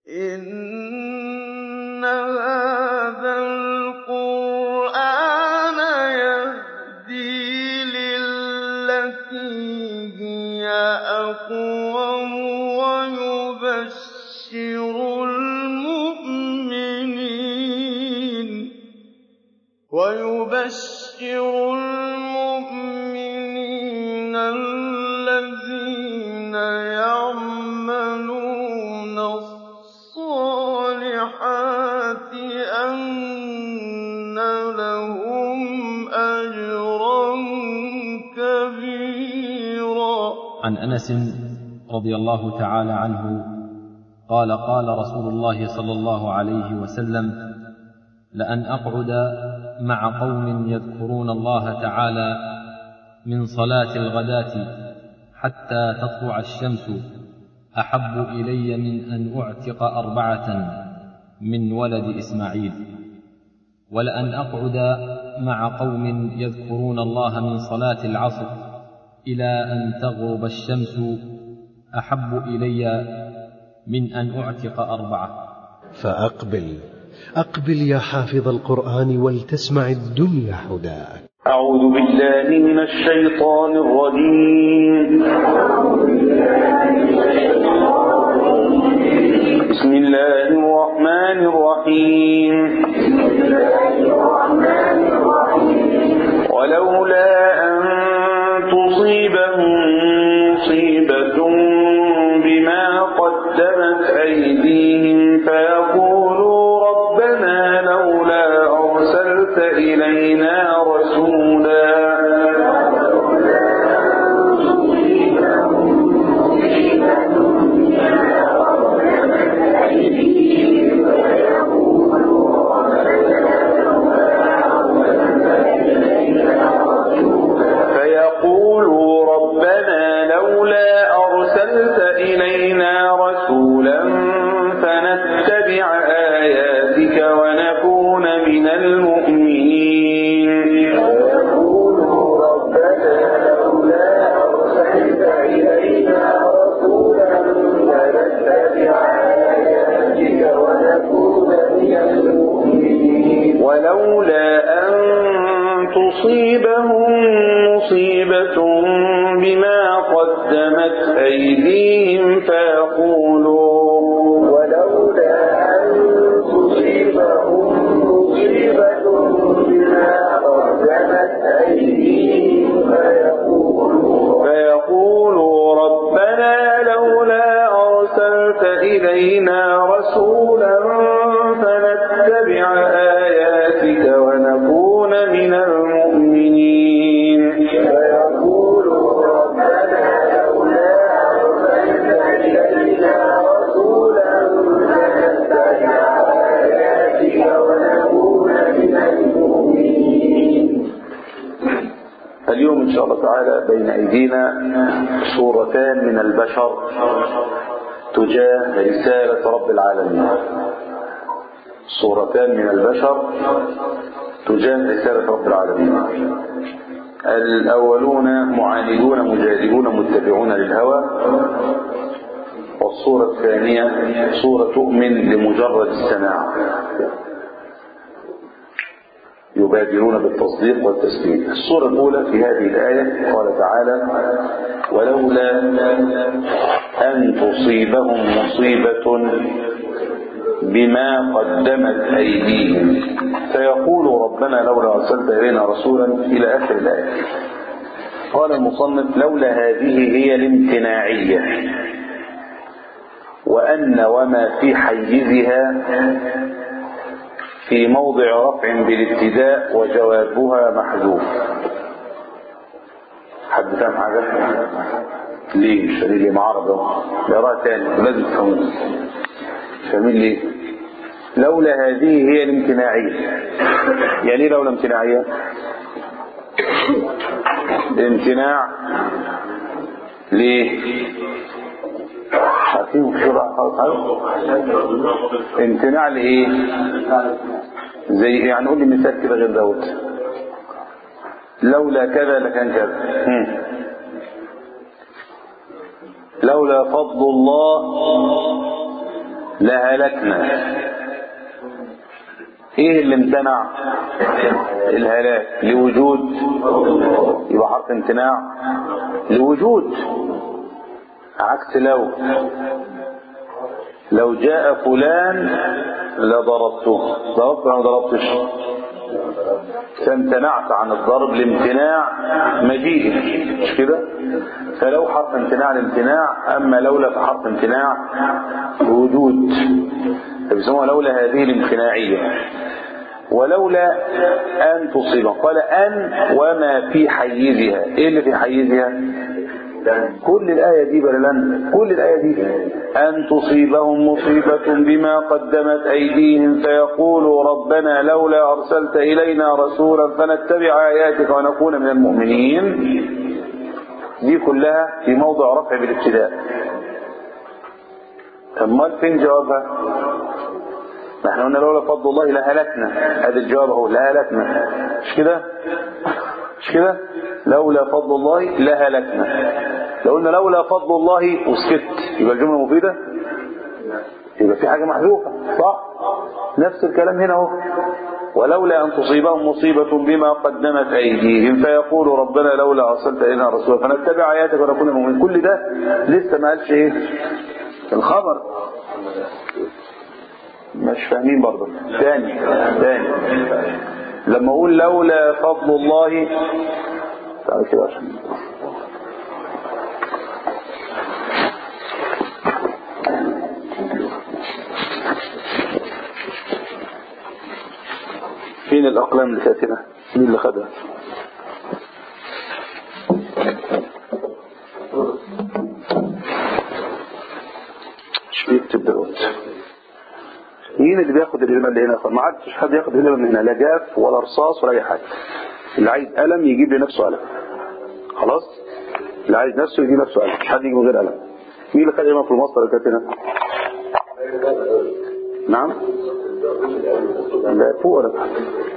إِنَّ هَٰذَا الْقُرْآنَ يَهْدِي لِلَّتِي هِيَ أَقْوَمُ وَيُبَشِّرُ الْمُؤْمِنِينَ الَّذِينَ يَعْمَلُونَ الصَّالِحَاتِ أَنَّ لَهُمْ أَجْرًا كَبِيرًا عن انس رضي الله تعالى عنه قال قال رسول الله صلى الله عليه وسلم لان اقعد مع قوم يذكرون الله تعالى من صلاه الغداه حتى تطلع الشمس احب الي من ان اعتق اربعه من ولد اسماعيل ولان اقعد مع قوم يذكرون الله من صلاه العصر الى ان تغرب الشمس احب الي من ان اعتق اربعه فأقبل أقبل يا حافظ القرآن ولتسمع الدنيا هداك أعوذ بالله من الشيطان الرجيم بسم الله الرحمن الرحيم ولولا أن تصيبهم مصيبة بما قدمت أيديهم فيقولوا ربنا لولا أرسلت إلينا رسولا فيقولوا ربنا لولا أرسلت إلينا رسولا فنتبع آياتك ونكون من المؤمنين فيقولوا ربنا لولا أرسلت إلينا رسولا فنتبع آياتك ونكون من المؤمنين ولولا أن تصيبهم مصيبة بما قدمت أيديهم فيقولوا ولولا أن تصيبهم مصيبة بما قدمت أيديهم فيقولوا فيقولوا ربنا لولا أرسلت إلينا رسولا فنتبع آياتك ونكون من المؤمنين فيقولوا ربنا لولا أرسلت إلينا رسولا فنتبع آياتك ونكون من المؤمنين اليوم إن شاء الله تعالى بين أيدينا صورتان من البشر تجاه رسالة رب العالمين صورتان من البشر تجاه رسالة رب العالمين الأولون معاندون مجادلون متبعون للهوى والصورة الثانية صورة تؤمن لمجرد السماع يبادرون بالتصديق والتسليم الصورة الأولى في هذه الآية قال تعالى ولولا أن تصيبهم مصيبة بما قدمت أيديهم فيقول ربنا لولا أرسلت إلينا رسولا إلى آخر الآية قال المصنف لولا هذه هي الامتناعية وأن وما في حيزها في موضع رفع بالابتداء وجوابها محذوف حد فاهم حاجة؟ ليه مش ليه معارضة يراها تاني لازم تفهمون فاهمين ليه؟ لولا هذه هي الامتناعية يعني ايه لولا امتناعية؟ امتناع ليه؟ عارفين بسرعة خالص امتناع لإيه؟ زي يعني قول لي مثال كده غير دوت لولا كذا لكان كذا هم. لولا فضل الله لهلكنا ايه اللي امتنع الهلاك لوجود يبقى حرف امتناع لوجود عكس لو لو جاء فلان لضربته ضربت ولا ما ضربتش فامتنعت عن الضرب لامتناع مجيئه مش كده فلو حرف امتناع الامتناع اما لولا فحرف امتناع الوجود فبيسموها لولا هذه الامتناعيه ولولا ان تصيبا قال ان وما في حيزها ايه اللي في حيزها كل الآية دي بل لن كل الآية دي أن تصيبهم مصيبة بما قدمت أيديهم فيقولوا ربنا لولا أرسلت إلينا رسولا فنتبع آياتك ونكون من المؤمنين دي كلها في موضع رفع بالابتداء امال فين جوابها نحن قلنا لولا فضل الله لهلكنا هذا الجواب اهو لهلكنا مش كده مش كده لولا فضل الله لهلكنا لو قلنا لولا فضل الله وسكت يبقى الجمله مفيده يبقى في حاجه محذوفه صح نفس الكلام هنا اهو ولولا ان تصيبهم مصيبه بما قدمت ايديهم فيقولوا ربنا لولا ارسلت الينا رسولا فنتبع اياتك ونكون مؤمنين كل ده لسه ما قالش ايه الخبر مش فاهمين برضه تاني تاني لما اقول لولا فضل الله تعالى كده عشان فين الاقلام اللي كانت هنا مين اللي خدها مش بيكتب دلوقتي مين اللي بياخد القلم اللي هنا ما عادش حد ياخد القلم من هنا لا جاف ولا رصاص ولا اي حاجه اللي عايز قلم يجيب لنفسه قلم خلاص اللي عايز نفسه يجيب نفسه قلم مش حد يجيب من غير قلم مين اللي خد قلم في المصدر اللي كانت هنا نعم لا فوق ولا تحت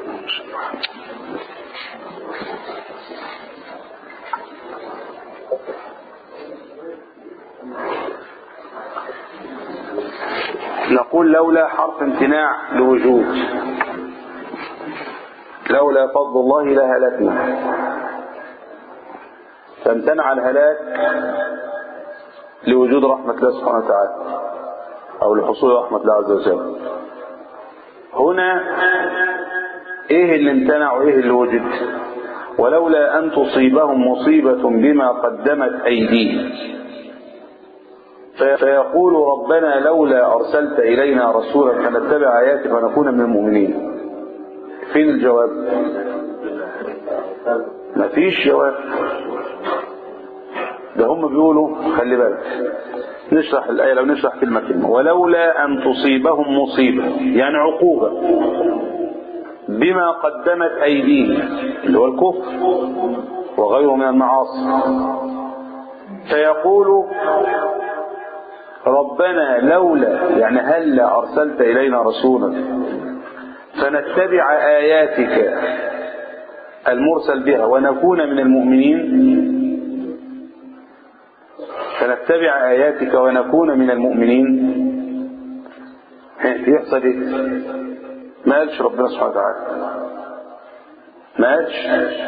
نقول لولا حرف امتناع لوجود لولا فضل الله لهلكنا فامتنع الهلاك لوجود رحمة الله سبحانه وتعالى أو لحصول رحمة الله عز وجل هنا إيه اللي امتنع وإيه اللي وجد ولولا أن تصيبهم مصيبة بما قدمت أيديهم فيقول ربنا لولا أرسلت إلينا رسولا فنتبع آياتك ونكون من المؤمنين فين الجواب ما فيش جواب ده هم بيقولوا خلي بالك نشرح الآية لو نشرح كلمة كلمة ولولا أن تصيبهم مصيبة يعني عقوبة بما قدمت أيديهم اللي هو الكفر وغيره من المعاصي فيقول ربنا لولا يعني هل أرسلت إلينا رسولا فنتبع آياتك المرسل بها ونكون من المؤمنين فنتبع آياتك ونكون من المؤمنين يحصل ايه ما قالش ربنا سبحانه وتعالى ما قالش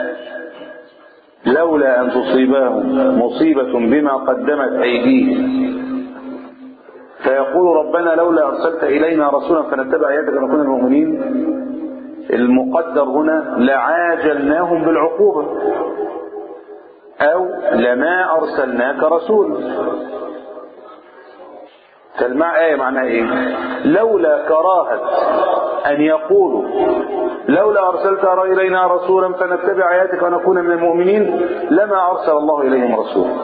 لولا أن تصيبهم مصيبة بما قدمت أيديهم فيقول ربنا لولا أرسلت إلينا رسولا فنتبع آياتك ونكون من المؤمنين المقدر هنا لعاجلناهم بالعقوبة أو لما أرسلناك رسول فالمع آية معناها إيه لولا كراهة أن يقولوا لولا أرسلت إلينا رسولا فنتبع آياتك ونكون من المؤمنين لما أرسل الله إليهم رسولا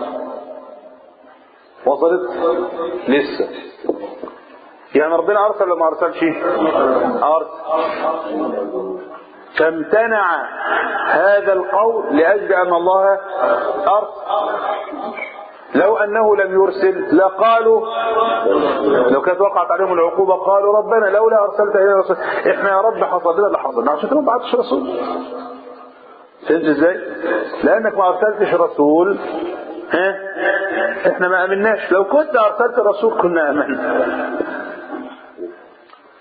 وصلت لسه يعني ربنا أرسل ولا ما أرسلش أرسل فامتنع هذا القول لأجل أن الله أرسل لو أنه لم يرسل لقالوا لو كانت وقعت عليهم العقوبة قالوا ربنا لولا أرسلت إلينا رسول إحنا يا رب حصل لنا اللي حصل عشان كده ما بعتش رسول فهمت ازاي؟ لأنك ما أرسلتش رسول ها احنا ما امناش لو كنت ارسلت رسول كنا امنا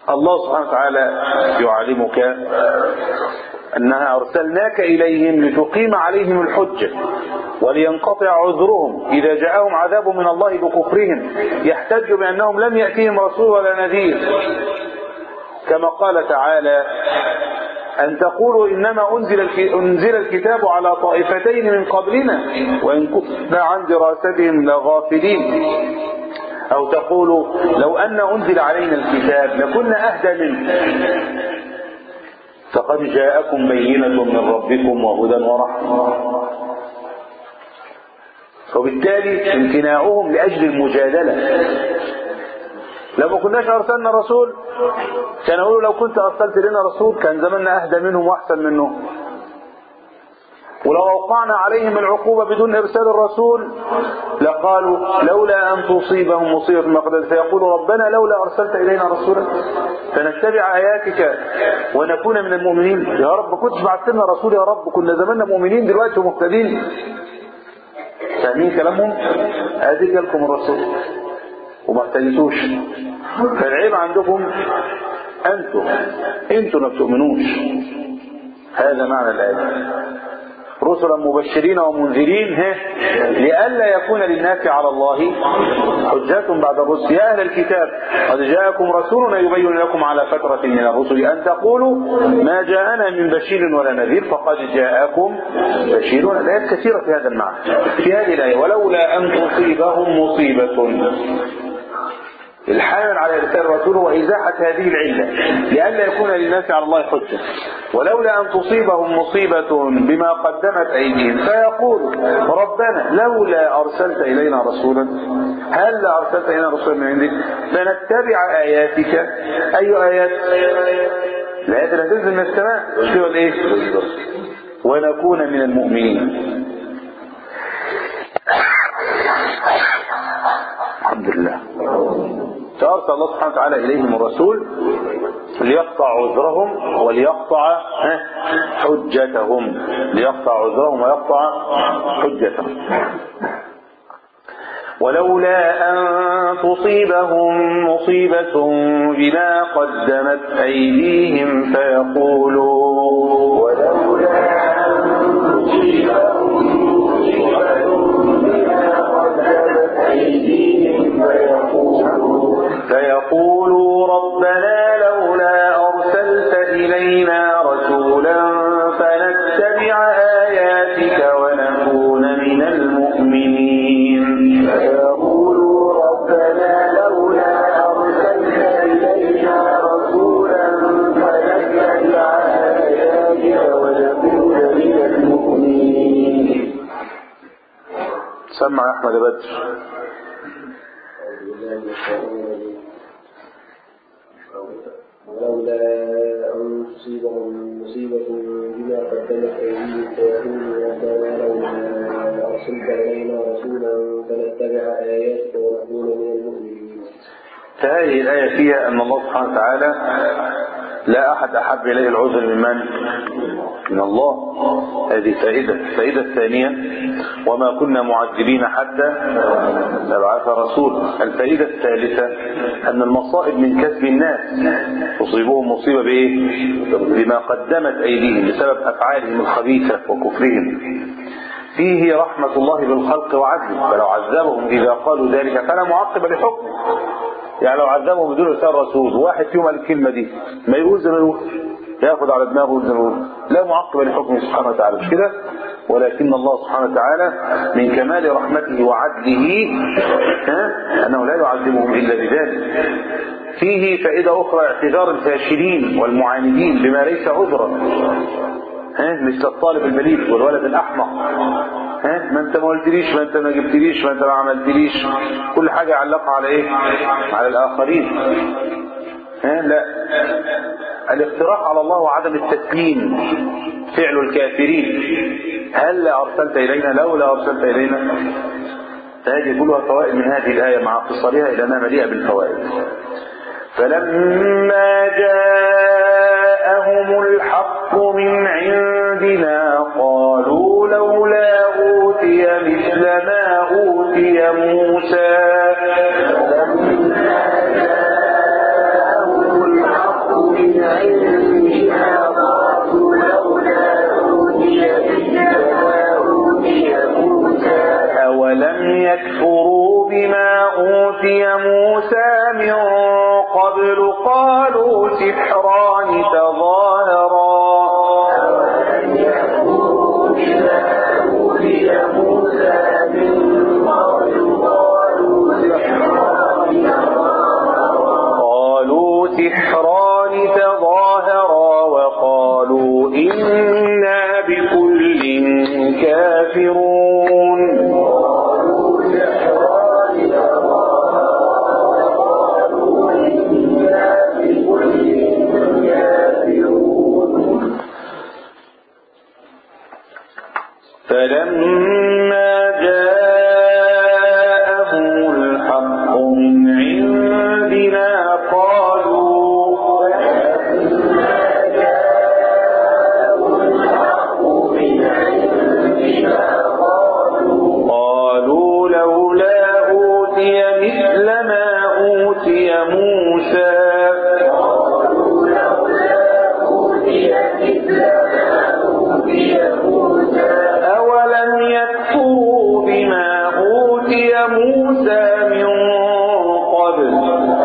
الله سبحانه وتعالى يعلمك أنها أرسلناك إليهم لتقيم عليهم الحجة ولينقطع عذرهم إذا جاءهم عذاب من الله بكفرهم يحتج بأنهم لم يأتيهم رسول ولا نذير كما قال تعالى أن تقولوا إنما أنزل الك- أنزل الكتاب على طائفتين من قبلنا وإن كنا عن دراستهم لغافلين أو تقولوا لو أن أنزل علينا الكتاب لكنا أهدى منه فقد جاءكم بينة من ربكم وهدى ورحمة وبالتالي امتناعهم لأجل المجادلة لو ما كناش أرسلنا رسول كان يقولوا لو كنت أرسلت لنا رسول كان زماننا أهدى منهم وأحسن منهم ولو أوقعنا عليهم العقوبة بدون إرسال الرسول لقالوا لولا أن تصيبهم مصيبة ما قد فيقول ربنا لولا أرسلت إلينا رسولا فنتبع آياتك ونكون من المؤمنين يا رب كنت بعثت لنا رسول يا رب كنا زماننا مؤمنين دلوقتي ومهتدين فاهمين كلامهم ادي جالكم الرسول وما اهتديتوش فالعيب عندكم انتم انتم ما بتؤمنوش هذا معنى الايه رسلا مبشرين ومنذرين ها لئلا يكون للناس على الله حجة بعد الرسل يا أهل الكتاب قد جاءكم رسولنا يبين لكم على فترة من الرسل أن تقولوا ما جاءنا من بشير ولا نذير فقد جاءكم بشير الآيات كثيرة في هذا المعنى في هذه الآية ولولا أن تصيبهم مصيبة الحامل على إرسال الرسول هو إزاحة هذه العلة لئلا يكون للناس على الله حجة ولولا أن تصيبهم مصيبة بما قدمت أيديهم فيقول ربنا لولا أرسلت إلينا رسولا هل أرسلت إلينا رسولا من عندك فنتبع آياتك أي آيات الآيات اللي هتنزل من السماء مش كده ولا إيه ونكون من المؤمنين الحمد لله فأرسل الله سبحانه وتعالى إليهم الرسول ليقطع عذرهم وليقطع ها، حجتهم ليقطع عذرهم ويقطع حجتهم ولولا أن تصيبهم مصيبة بما قدمت أيديهم فيقولوا ولولا أن تصيبهم مصيبة بما قدمت أيديهم فيقولوا فيقولوا ربنا لولا أرسلت إلينا رسولا فنتبع آياتك ونكون من المؤمنين فيقولوا ربنا لولا أرسلت إلينا رسولا فنتبع آياتك ونكون من المؤمنين سمع يا أحمد بدر ولولا أن تصيبهم مصيبة بما قدمت أيديهم فيقولوا ربنا لولا أرسلت إلينا رسولا فنتبع آياتك ونكون من المؤمنين. فهذه الآية فيها أن الله سبحانه وتعالى لا أحد أحب إليه العذر من من؟ من الله هذه فائدة الفائدة الثانية وما كنا معذبين حتى نبعث رسول الفائدة الثالثة أن المصائب من كسب الناس تصيبهم مصيبة بإيه؟ بما قدمت أيديهم بسبب أفعالهم الخبيثة وكفرهم فيه رحمة الله بالخلق وعدله فلو عذبهم إذا قالوا ذلك فلا معقب لحكمه يعني لو عذبهم بدون رسالة رسول واحد فيهم قال الكلمة دي ما يقول زي ما يقول ياخد على دماغه ويقول زي ما يقول لا معقب لحكمه سبحانه وتعالى مش كده ولكن الله سبحانه وتعالى من كمال رحمته وعدله ها أنه لا يعذبهم إلا بذلك فيه فائدة أخرى اعتذار الفاشلين والمعاندين بما ليس عذرا ها مثل الطالب البليد والولد الأحمق ها ما انت ما قلتليش ما انت ما جبتليش ما انت ما عملتليش كل حاجة يعلقها على ايه على الآخرين ها لا الاقتراح على الله وعدم التسليم فعل الكافرين هل أرسلت إلينا لولا أرسلت إلينا فهذه كلها فوائد من هذه الآية مع اختصارها إلى أنها مليئة بالفوائد فلما جاءهم الحق من عندنا قالوا لولا أوتي مثل ما أوتي موسى فلما جاءهم الحق قبل قالوا سحران تظاهرا قالوا سحران تظاهرا وقالوا إنا بكل كافرون فلما جاءهم الحق من عندنا قالوا قالوا لولا أوتي مثل ما أوتي موسى أولم يكفروا بما أوتي موسى من قبل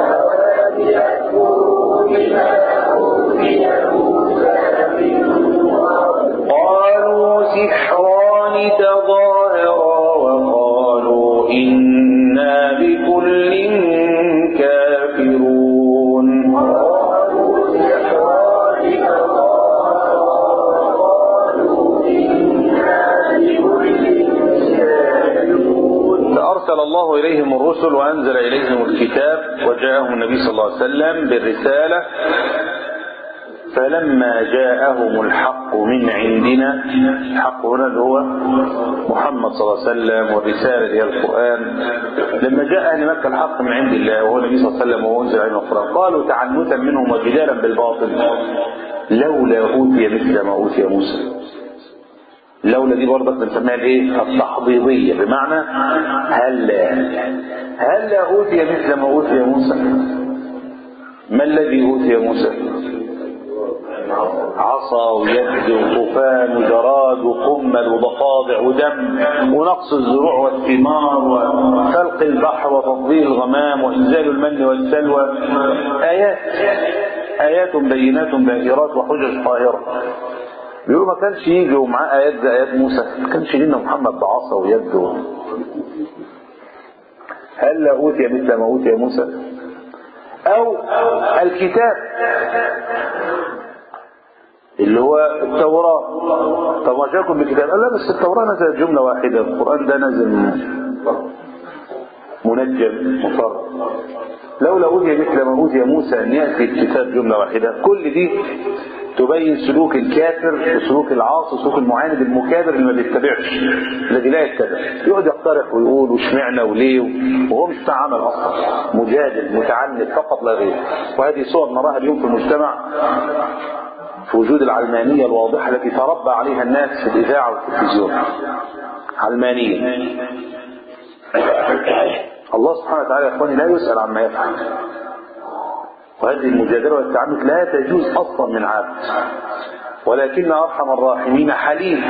قالوا سحران تظاهرا وقالوا إنا بكل كافرون فأرسل الله إليهم الرسل وأنزل إليهم الكتاب وجاءهم النبي صلى الله عليه وسلم بالرسالة فلما جاءهم الحق من عندنا الحق هنا اللي هو محمد صلى الله عليه وسلم والرسالة هي القرآن لما جاء أهل مكة الحق من عند الله وهو النبي صلى الله عليه وسلم وأنزل عليهم القرآن قالوا تعنتا منهم وجدالا بالباطل لولا أوتي مثل ما أوتي موسى لولا دي برضك بنسميها الايه التحضيضيه بمعنى هلا هلا اوتي مثل ما اوتي موسى ما الذي اوتي موسى عصا ويد وطوفان وجراد وقمل وضفادع ودم ونقص الزروع والثمار وخلق البحر وتفضيل الغمام وانزال المن والسلوى ايات ايات بينات باهرات وحجج قاهره بيقولوا ما كانش يجي ومعاه ايات زي ايات موسى ما كانش لنا محمد بعصا ويد و... هل اوتي مثل ما اوتي موسى او الكتاب اللي هو التوراة طب ما جاكم بكتاب قال لا بس التوراة نزلت جملة واحدة القرآن ده نزل منجم مفرد لولا أوتي مثل ما أوتي موسى أن يأتي الكتاب جملة واحدة كل دي تبين سلوك الكافر وسلوك العاصي وسلوك المعاند المكابر اللي ما بيتبعش الذي لا يتبع يقعد يقترح ويقول واشمعنى وليه وهو مش بتاع عمل اصلا مجادل متعنت فقط لا غير وهذه صور نراها اليوم في المجتمع في وجود العلمانية الواضحة التي تربى عليها الناس في الإذاعة والتلفزيون علمانية الله سبحانه وتعالى يا اخواني لا يسأل عما يفعل وهذه المجادلة والتعنت لا تجوز أصلا من عبد ولكن أرحم الراحمين حليم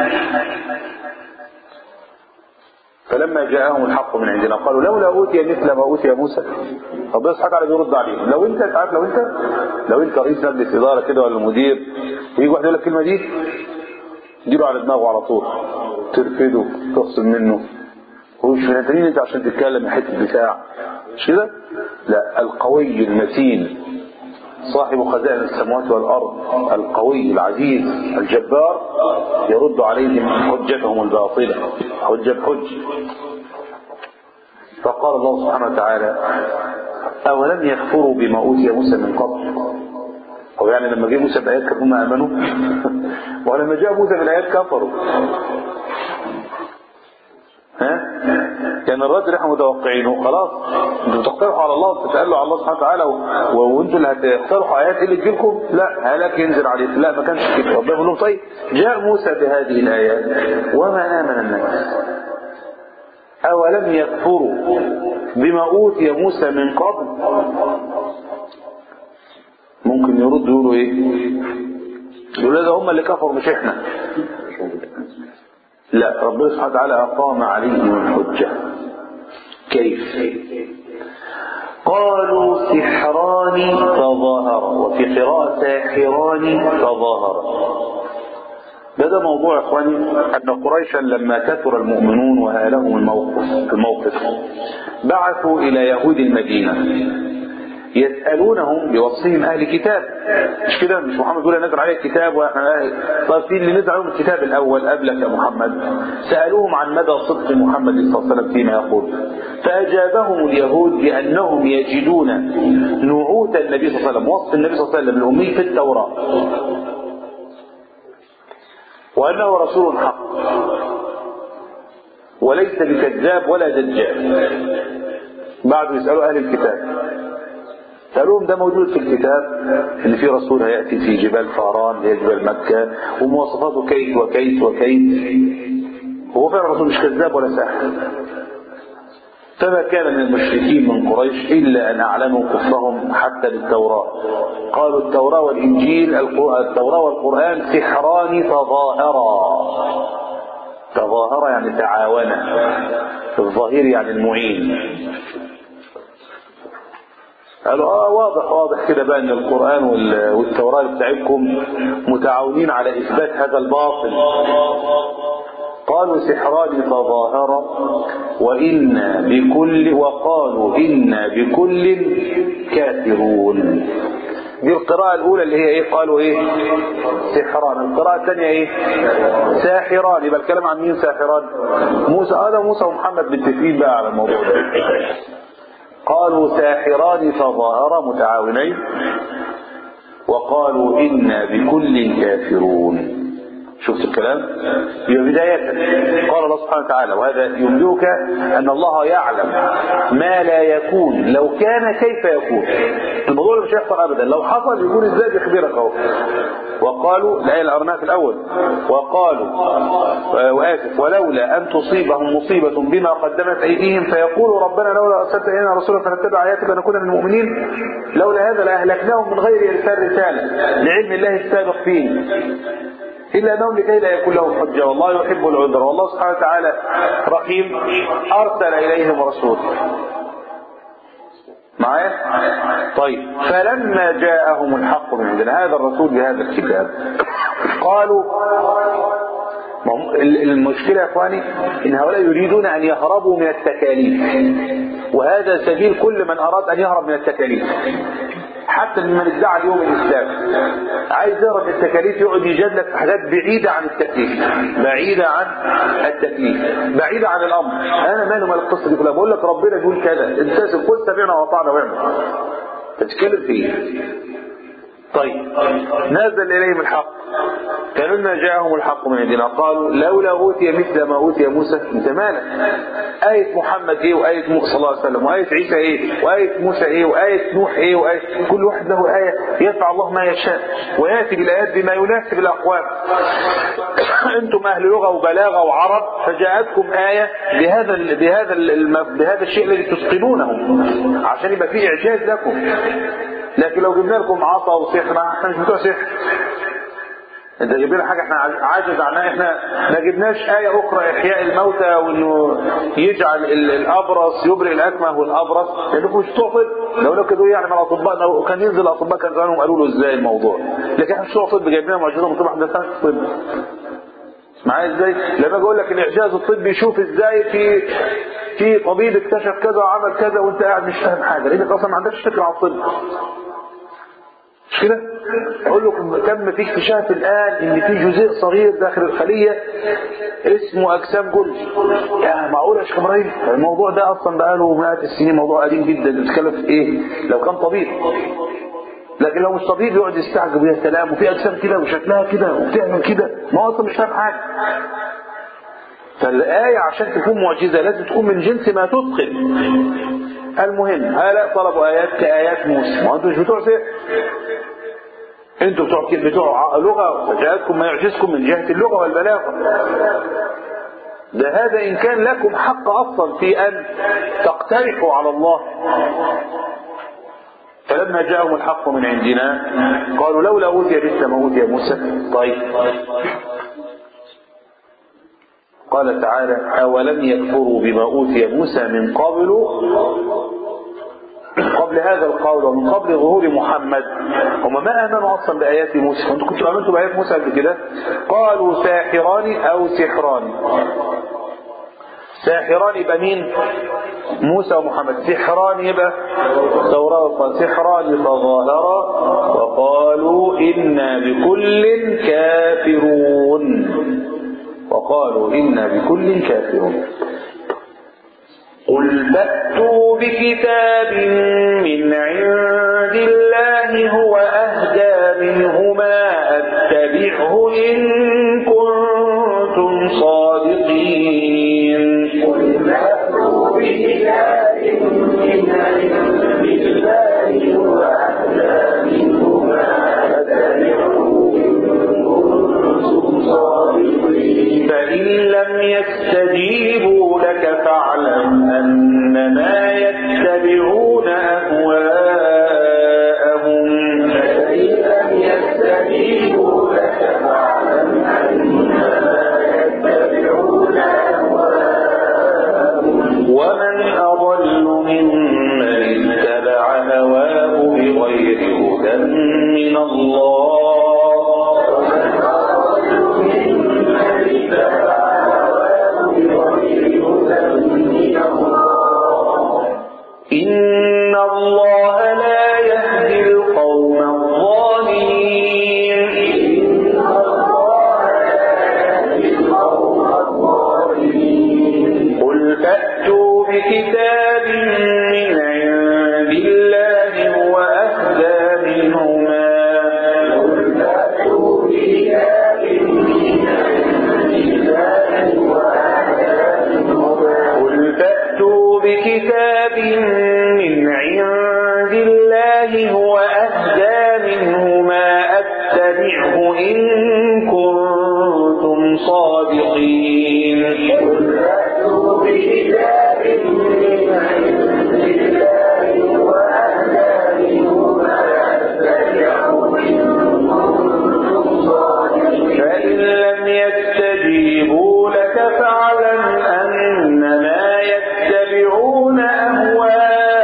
فلما جاءهم الحق من عندنا قالوا لولا أوتي مثل ما أوتي موسى طب يضحك على بيرد عليهم لو أنت تعرف لو أنت لو أنت رئيس مجلس إدارة كده ولا مدير ويجي واحد يقول لك الكلمة دي تديله على دماغه على طول ترفده تخصم منه هو مش فنانين انت عشان تتكلم حته بتاع مش كده؟ لا القوي المتين صاحب خزائن السماوات والارض القوي العزيز الجبار يرد عليهم حجتهم الباطله حجه بحج فقال الله سبحانه وتعالى اولم يكفروا بما اوتي موسى من قبل هو يعني لما جه موسى بايات كانوا هم امنوا ولما جاء موسى بالايات كفروا ها كان الرد اللي احنا متوقعينه خلاص انتوا بتقترحوا على الله بتسالوا على الله سبحانه وتعالى و... وانتوا اللي هتقترحوا ايات ايه اللي تجيلكم لا هلاك ينزل عليكم لا ما كانش كده ربنا يقول لهم طيب جاء موسى بهذه الايات وما امن الناس اولم يكفروا بما اوتي موسى من قبل ممكن يردوا يقولوا ايه يقولوا ده هم اللي كفروا مش احنا لا ربنا سبحانه وتعالى أقام عليهم الحجة كيف قالوا سحران تظاهرا وفي قراءة ساحران تظاهرا ده ده موضوع يا اخواني ان قريشا لما كثر المؤمنون وهالهم الموقف الموقف بعثوا الى يهود المدينه يسالونهم بوصفهم اهل كتاب مش كده مش محمد بيقول نزل عليه الكتاب واحنا اهل طيب في اللي نزل عليهم الكتاب الاول قبلك يا محمد سالوهم عن مدى صدق محمد صلى الله عليه وسلم فيما يقول فاجابهم اليهود بانهم يجدون نعوت النبي صلى الله عليه وسلم وصف النبي صلى الله عليه وسلم الامي في التوراه وأنه رسول حق وليس بكذاب ولا دجال بعد يسألوا أهل الكتاب سألوهم ده موجود في الكتاب إن في رسول هيأتي في جبال فاران اللي هي جبال مكة ومواصفاته كيت وكيت وكيت هو فعلا رسول مش كذاب ولا ساحر فما كان من المشركين من قريش إلا أن أعلنوا كفرهم حتى بالتوراة قالوا التوراة والإنجيل التوراة والقرآن سحران تظاهرا تظاهرا يعني تعاونا الظهير يعني المعين قالوا اه واضح واضح كده بقى ان القرآن والتوراة بتاعتكم متعاونين على اثبات هذا الباطل قالوا سحران تظاهرا وإنا بكل وقالوا إنا بكل كافرون دي القراءة الأولى اللي هي إيه قالوا إيه سحران القراءة الثانية إيه ساحران يبقى الكلام عن مين ساحران موسى هذا موسى ومحمد متفقين بقى على الموضوع ده قالوا ساحران تظاهرا متعاونين وقالوا إنا بكل كافرون شفت الكلام يبقى بداية قال الله سبحانه وتعالى وهذا ينبئك أن الله يعلم ما لا يكون لو كان كيف يكون الموضوع مش هيحصل أبدا لو حصل يكون إزاي بيخبرك أهو وقالوا الآية اللي قرناها في الأول وقالوا وآسف ولولا أن تصيبهم مصيبة بما قدمت أيديهم فيقولوا ربنا لولا أرسلت إلينا رسولا فنتبع آياتك ونكون من المؤمنين لولا هذا لأهلكناهم من غير إرسال رسالة لعلم الله السابق فيه إلا أنهم لكي لا يكون لهم حجة والله يحب العذر والله سبحانه وتعالى رحيم أرسل إليهم رسول معايا طيب فلما جاءهم الحق من عندنا هذا الرسول بهذا الكتاب قالوا المشكلة يا اخواني ان هؤلاء يريدون ان يهربوا من التكاليف وهذا سبيل كل من اراد ان يهرب من التكاليف حتى من ادعى اليوم الاسلام عايز يهرب من التكاليف يقعد يجاد لك حاجات بعيدة عن التكليف بعيدة عن التكليف بعيدة عن الامر انا مالي مال القصة دي كلها بقول لك ربنا بيقول كذا انت قل سمعنا واطعنا واعمل تتكلم فيه طيب نزل إليهم الحق فلما جاءهم الحق من عندنا قالوا لولا أوتي مثل ما أوتي موسى انت مالك آية محمد إيه وآية موسى صلى الله عليه وسلم وآية عيسى إيه وآية موسى إيه وآية نوح إيه وآية كل واحد له آية يفعل الله ما يشاء ويأتي بالآيات بما يناسب الأقوام أنتم أهل لغة وبلاغة وعرب فجاءتكم آية بهذا ال بهذا ال بهذا الشيء الذي تتقنونه عشان يبقى فيه إعجاز لكم لكن لو جبنا لكم عصا وسحر احنا مش بتوع سحر انت جايب لنا حاجه احنا عاجز عنها احنا ما جبناش ايه اخرى احياء الموتى وانه يجعل الابرص يبرئ الاكمه والابرص لانكم مش بتوع طب لو لو كده يعني من الاطباء لو كان ينزل الاطباء كان زمانهم قالوا له ازاي الموضوع لكن احنا مش بتوع طب جايب لنا معجزه من طب احنا طب معايا ازاي لما اجي اقول لك الاعجاز الطبي يشوف ازاي في في طبيب اكتشف كذا وعمل كذا وانت قاعد مش فاهم حاجه لانك اصلا ما عندكش فكره عن الطب مش كده اقول لكم تم في اكتشاف الان ان في جزيء صغير داخل الخليه اسمه اجسام جلد يا معقول يا شيخ ابراهيم الموضوع ده اصلا بقاله مئات السنين موضوع قديم جدا بتتكلم في ايه لو كان طبيب لكن لو مش طبيب يقعد يستعجب يا سلام وفي اجسام كده وشكلها كده وبتعمل كده ما هو اصلا مش فاهم حاجه فالآية عشان تكون معجزة لازم تكون من جنس ما تتقن المهم هؤلاء طلبوا آيات كآيات موسى ما أنتم مش بتوع سحر أنتم بتوع بتوع لغة فجاءتكم ما يعجزكم من جهة اللغة والبلاغة ده هذا إن كان لكم حق أصلا في أن تقترحوا على الله فلما جاءهم الحق من عندنا قالوا لولا أوتي مثل ما أوتي موسى طيب قال تعالى أولم يكفروا بما أوتي موسى من قبل قبل هذا القول ومن قبل ظهور محمد هم ما امنوا اصلا بايات موسى انتوا كنتوا امنتوا بايات موسى قبل كده قالوا ساحران او سحران ساحران يبقى مين موسى ومحمد سحران يبقى توراة سحران تظاهرا وقالوا إنا بكل كافرون وقالوا إنا بكل كافرون قل فأتوا بكتاب من عند الله هو أهدى منهما أتبعه إن كنتم صادقين قل فأتوا بكتاب من عند الله هو أهدى منهما أتبعه إن كنتم صادقين فإن لم يستجيبوا لك فاعلم أنما يتبعون أهواءهم فإن لم يستجيبوا لك فاعلم أنما يتبعون أهواءهم ومن أضل ممن اتبع هواه بغير هدى من الله إن الله لا يهدي القوم الظالمين قل فأتوا بكتاب من عند الله هو أهدى منهما قل فأتوا بكتاب من عند الله هو أهدى منهما قل فأتوا بكتاب من عند الله هو أهدى منهما أتبعه إن كنتم صادقين قل فأتوا بكتاب من عند الله هو أهدى منهما أتبعه إن كنتم صادقين فإن لم يستجيبوا لك فاعلم أنما يتبعون أهواءهم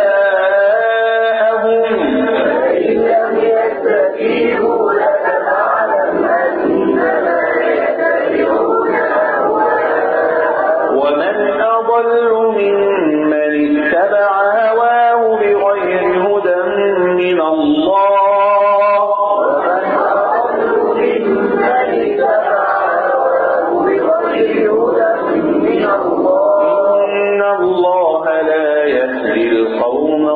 فإن لم يستجيبوا لك فاعلم أنما يتبعون أهواءهم ومن أضل ممن اتبع هواه بغير هدى من الله ومن أضل ممن اتبع هواه بغير هدى من الله إن الله لا يهدي القوم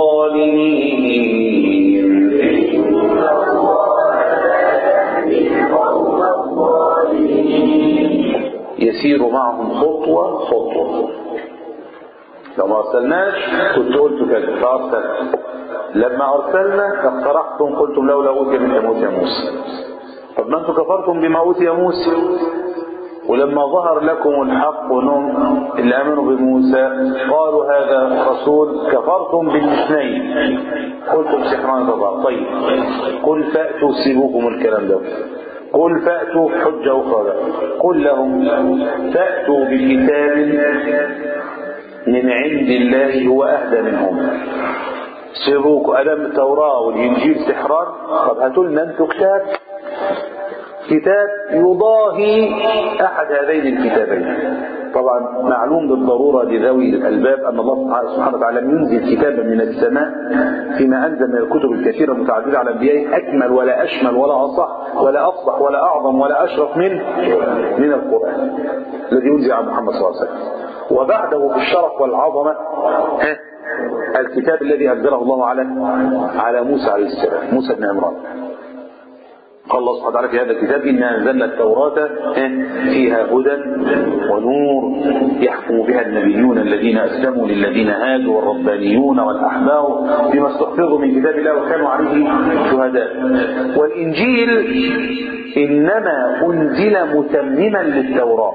الظالمين إن الله لا يهدي القوم الظالمين يسير معهم خطوة خطوة لو ما أرسلناش كنت قلت كده فأرسلت لما أرسلنا اقترحتم قلتم لولا أوتي مثل موسى موسى طب ما أنتم كفرتم بما أوتي موسى ولما ظهر لكم الحق ونهم اللي امنوا بموسى قالوا هذا رسول كفرتم بالاثنين قلتم سحران تضع طيب قل فاتوا سيبوكم الكلام ده قل فاتوا حجه اخرى قل لهم فاتوا بكتاب من عند الله هو اهدى منهم سيبوك ادم التوراه والانجيل سحران طب هاتوا لنا انتوا كتاب كتاب يضاهي أحد هذين الكتابين طبعا معلوم بالضرورة لذوي الألباب أن الله سبحانه وتعالى ينزل كتابا من السماء فيما أنزل من الكتب الكثيرة المتعددة على أنبيائه أكمل ولا أشمل ولا أصح ولا أفصح ولا أعظم ولا أشرف من من القرآن الذي ينزل على محمد صلى الله عليه وسلم وبعده بالشرف والعظمة ها الكتاب الذي أنزله الله على على موسى عليه السلام موسى بن عمران قال الله سبحانه وتعالى في هذا الكتاب إنا أنزلنا التوراة فيها هدى ونور يحكم بها النبيون الذين أسلموا للذين هادوا والربانيون والأحبار بما استحفظوا من كتاب الله وكانوا عليه شهداء والإنجيل إنما أنزل متمما للتوراة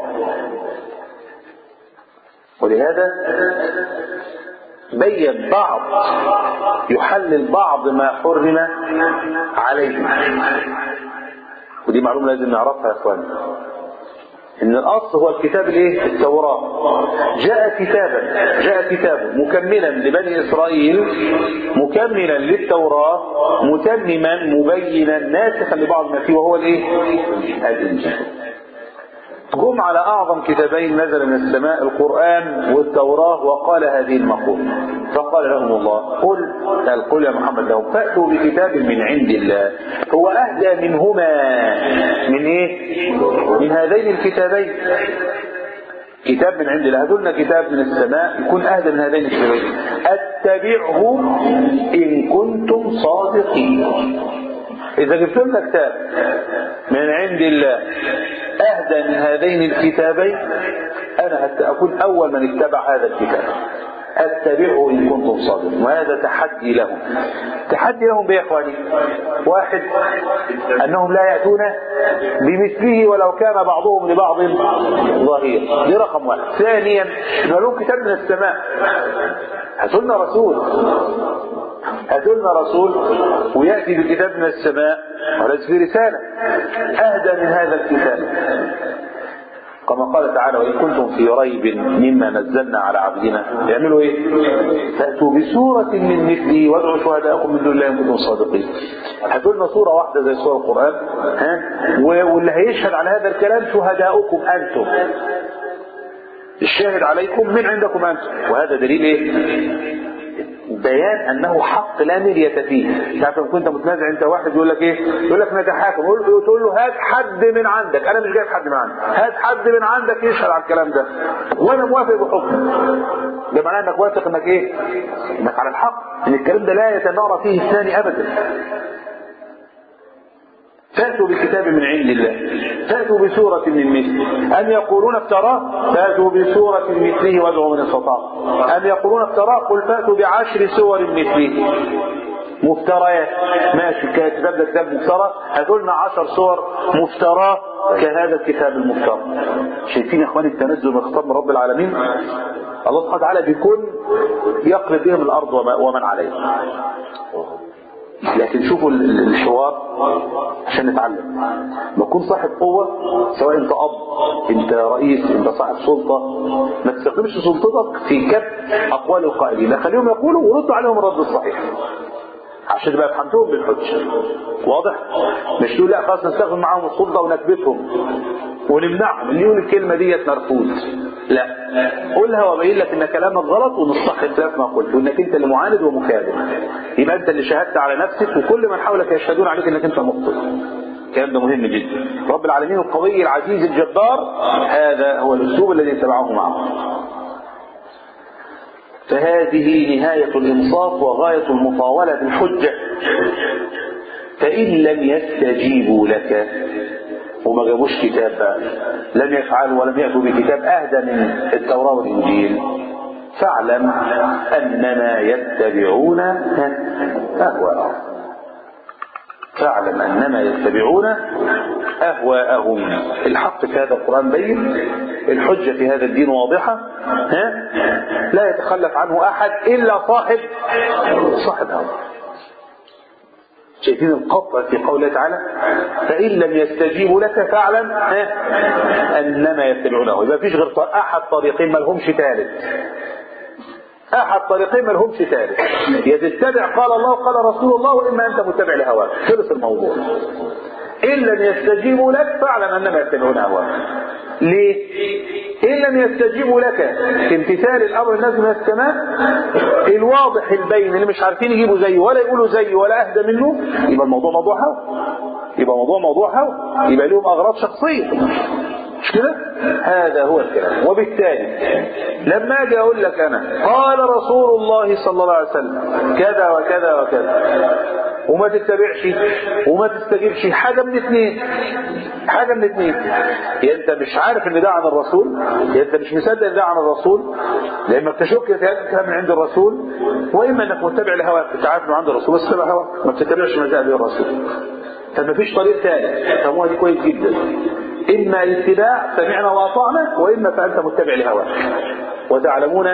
ولهذا بين بعض يحلل بعض ما حرم عليه ودي معلومة لازم نعرفها يا اخوان ان الاصل هو الكتاب الايه التوراه جاء كتابا جاء كتاب مكملا لبني اسرائيل مكملا للتوراه متمما مبينا ناسخا لبعض ما فيه وهو الايه الانجيل جم على أعظم كتابين نزل من السماء القرآن والتوراة وقال هذه المقولة فقال لهم الله قل قال قل يا محمد لهم فأتوا بكتاب من عند الله هو أهدى منهما من إيه؟ من هذين الكتابين كتاب من عند الله هاتوا لنا كتاب من السماء يكون أهدى من هذين الكتابين اتبعه إن كنتم صادقين إذا جبت لنا كتاب من عند الله أهدى من هذين الكتابين أنا أكون أول من اتبع هذا الكتاب اتبعه إن كنتم صادقين وهذا تحدي لهم تحدي لهم بإيه يا إخواني واحد أنهم لا يأتون بمثله ولو كان بعضهم لبعض ظهير دي رقم واحد ثانيا إن لهم كتاب من السماء هاتوا لنا رسول هاتوا لنا رسول ويأتي بكتاب من السماء وليس في رسالة أهدى من هذا الكتاب كما قال تعالى وإن كنتم في ريب مما نزلنا على عبدنا يعملوا إيه؟ فأتوا بسورة من مثله وادعوا شهداءكم من دون الله إن كنتم صادقين هاتوا لنا سورة واحدة زي سورة القرآن ها واللي هيشهد على هذا الكلام شهداؤكم أنتم الشاهد عليكم من عندكم أنتم وهذا دليل إيه؟ بيان انه حق لا مرية فيه تعرف لما كنت متنازع انت واحد يقول لك ايه يقول لك نتحاكم تقول له هات حد من عندك انا مش جايب حد من عندك هات حد من عندك يشهد على الكلام ده وانا موافق بحكم ده معناه انك واثق انك ايه انك على الحق ان الكلام ده لا يتنارى فيه الثاني ابدا فاتوا بكتاب من عند الله فاتوا بسورة من مثله أم يقولون افتراه فاتوا بسورة من مثله وادعوا من استطاعوا أم يقولون افتراه قل فاتوا بعشر سور مثله مفتريات ماشي كتاب ده كتاب مفترى هاتوا لنا عشر صور مفتراه كهذا الكتاب المفترى شايفين يا اخواني التنزل من خطاب من رب العالمين الله سبحانه وتعالى بيكون يقلب بهم الارض ومن عليها لكن شوفوا الحوار عشان نتعلم ما تكون صاحب قوة سواء انت اب انت رئيس انت صاحب سلطة ما تستخدمش سلطتك في كبت اقوال القائلين لا خليهم يقولوا وردوا عليهم الرد الصحيح عشان تبقى فهمتهم بالحجة واضح مش تقول لا خلاص نستخدم معاهم السلطة ونكبتهم ونمنعهم اللي يقول الكلمة ديت مرفوض لا قولها وابين لك ان كلامك غلط ونصح خلاف ما قلت وانك انت اللي معاند ومكابر يبقى انت اللي شهدت على نفسك وكل من حولك يشهدون عليك انك انت مخطئ الكلام ده مهم جدا رب العالمين القوي العزيز الجبار هذا هو الاسلوب الذي اتبعه معه فهذه نهاية الإنصاف وغاية المطاولة بالحجة فإن لم يستجيبوا لك وما جابوش كتاب بقى لم يفعلوا ولم يأتوا بكتاب أهدى من التوراة والإنجيل فاعلم أنما يتبعون أهواءهم فاعلم أنما يتبعون أهواءهم الحق في هذا القرآن بين الحجة في هذا الدين واضحة ها؟ لا يتخلف عنه أحد إلا صاحب صاحب هوى شايفين القطع في قوله تعالى فإن لم يستجيبوا لك فاعلم أنما يتبعونه يبقى فيش غير أحد طريقين ما لهمش ثالث أحد طريقين ما لهمش ثالث يا تتبع قال الله قال رسول الله وإما أنت متبع لهواك خلص الموضوع إن لم يستجيبوا لك فاعلم أنما يتبعون هواك ليه؟ إن لم يستجيبوا لك في امتثال الأمر النازل من السماء الواضح البين اللي مش عارفين يجيبوا زيه ولا يقولوا زيه ولا أهدى منه يبقى الموضوع موضوع هوى يبقى موضوع موضوع هوى يبقى لهم أغراض شخصية مش كده؟ هذا هو الكلام وبالتالي لما اجي اقول لك انا قال رسول الله صلى الله عليه وسلم كذا وكذا وكذا وما تتبعش وما تستجيبش حاجه من اثنين حاجه من اثنين يا انت مش عارف ان ده عن الرسول يا انت مش مصدق ان ده عن الرسول لما بتشك في هذا الكلام من عند الرسول واما انك متبع لهواك انت عارف انه عند الرسول بس تتبع هواك ما بتتبعش ما جاء به الرسول فما فيش طريق ثالث فهموها دي كويس جدا إما الاتباع سمعنا وأطعنا وإما فأنت متبع لهواك وتعلمون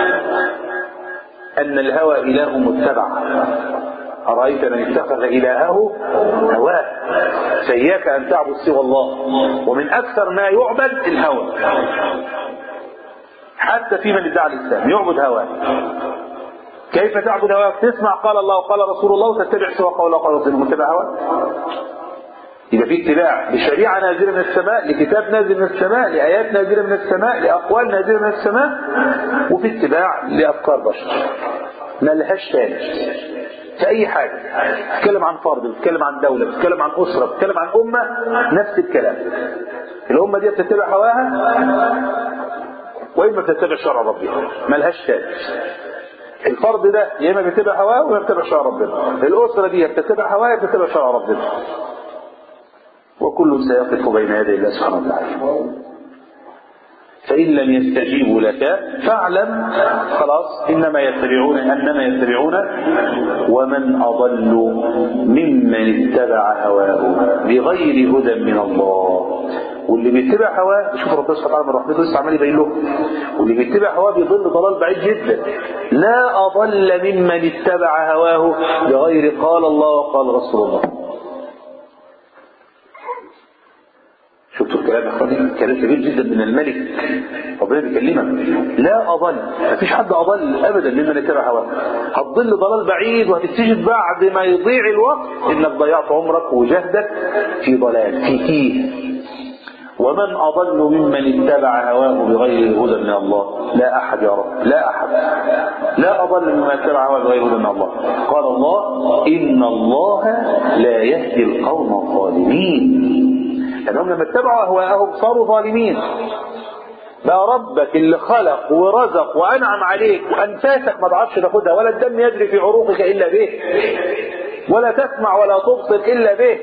أن الهوى إله متبع أرأيت من اتخذ إلهه هواه فإياك أن تعبد سوى الله ومن أكثر ما يعبد الهوى حتى في من ادعى الإسلام يعبد هواه كيف تعبد هواك تسمع قال الله وقال رسول الله وتتبع سوى قول الله وقال رسول الله متبع هواك يبقى في اتباع لشريعة نازلة من السماء لكتاب نازل من السماء لآيات نازلة من السماء لأقوال نازلة من السماء وفي اتباع لأفكار بشر ما لهاش ثالث في أي حاجة بتتكلم عن فرد بتتكلم عن دولة بتتكلم عن أسرة بتتكلم عن أمة نفس الكلام الأمة دي بتتبع هواها وإما بتتبع شرع ربها ما لهاش ثالث الفرد ده يا اما بيتبع هواه ويا بيتبع شرع ربنا الاسره دي بتتبع هواه يا بتتبع شرع ربنا وكل سيقف بين يدي الله سبحانه وتعالى فإن لم يستجيبوا لك فاعلم خلاص إنما يتبعون أنما يتبعون ومن أضل ممن اتبع هواه بغير هدى من الله واللي بيتبع هواه شوف ربنا سبحانه وتعالى من رحمته لسه عمال يبين له واللي بيتبع هواه بيضل ضلال بعيد جدا لا أضل ممن اتبع هواه بغير قال الله وقال رسول الله شفتوا الكلام يا اخواني كلام كبير جدا من الملك ربنا بيكلمك لا اضل مفيش حد اضل ابدا ممن اتبع هواه هتضل ضلال بعيد وهتكتشف بعد ما يضيع الوقت انك ضيعت عمرك وجهدك في ضلال في تيه ومن أضل ممن اتبع هواه بغير هدى من الله لا أحد يا رب لا أحد لا أضل ممن اتبع هواه بغير هدى من الله قال الله إن الله لا يهدي القوم الظالمين لأنهم لما اتبعوا أهواءهم صاروا ظالمين بقى ربك اللي خلق ورزق وأنعم عليك وأنفاسك ما تعرفش تاخدها ولا الدم يجري في عروقك إلا به ولا تسمع ولا تبصر إلا به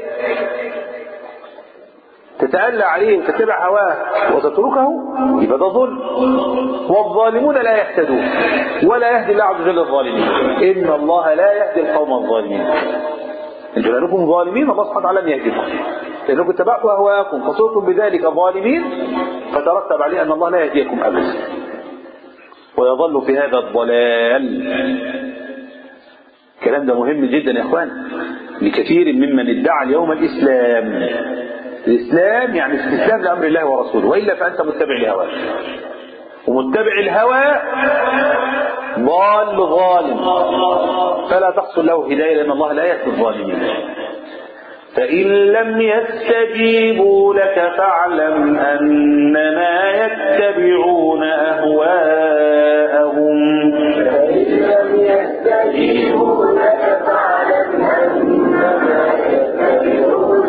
تتألى عليه وتتبع هواه وتتركه يبقى ده ظلم والظالمون لا يهتدون ولا يهدي الله عز وجل الظالمين إن الله لا يهدي القوم الظالمين انتوا لأنكم ظالمين الله سبحانه وتعالى لم يهديكم لأنكم اتبعتوا أهواءكم فصرتم بذلك ظالمين فترتب عليه أن الله لا يهديكم أبدا ويظل في هذا الضلال الكلام ده مهم جدا يا اخوان لكثير ممن ادعى اليوم الاسلام الاسلام يعني استسلام لامر الله ورسوله والا فانت متبع لهواه ومتبع الهوى ضال ظالم فلا تحصل له هدايه لان الله لا يهدي الظالمين فإن لم يستجيبوا لك فاعلم أنما يتبعون أهواءهم فإن لم يستجيبوا لك فاعلم أنما يتبعون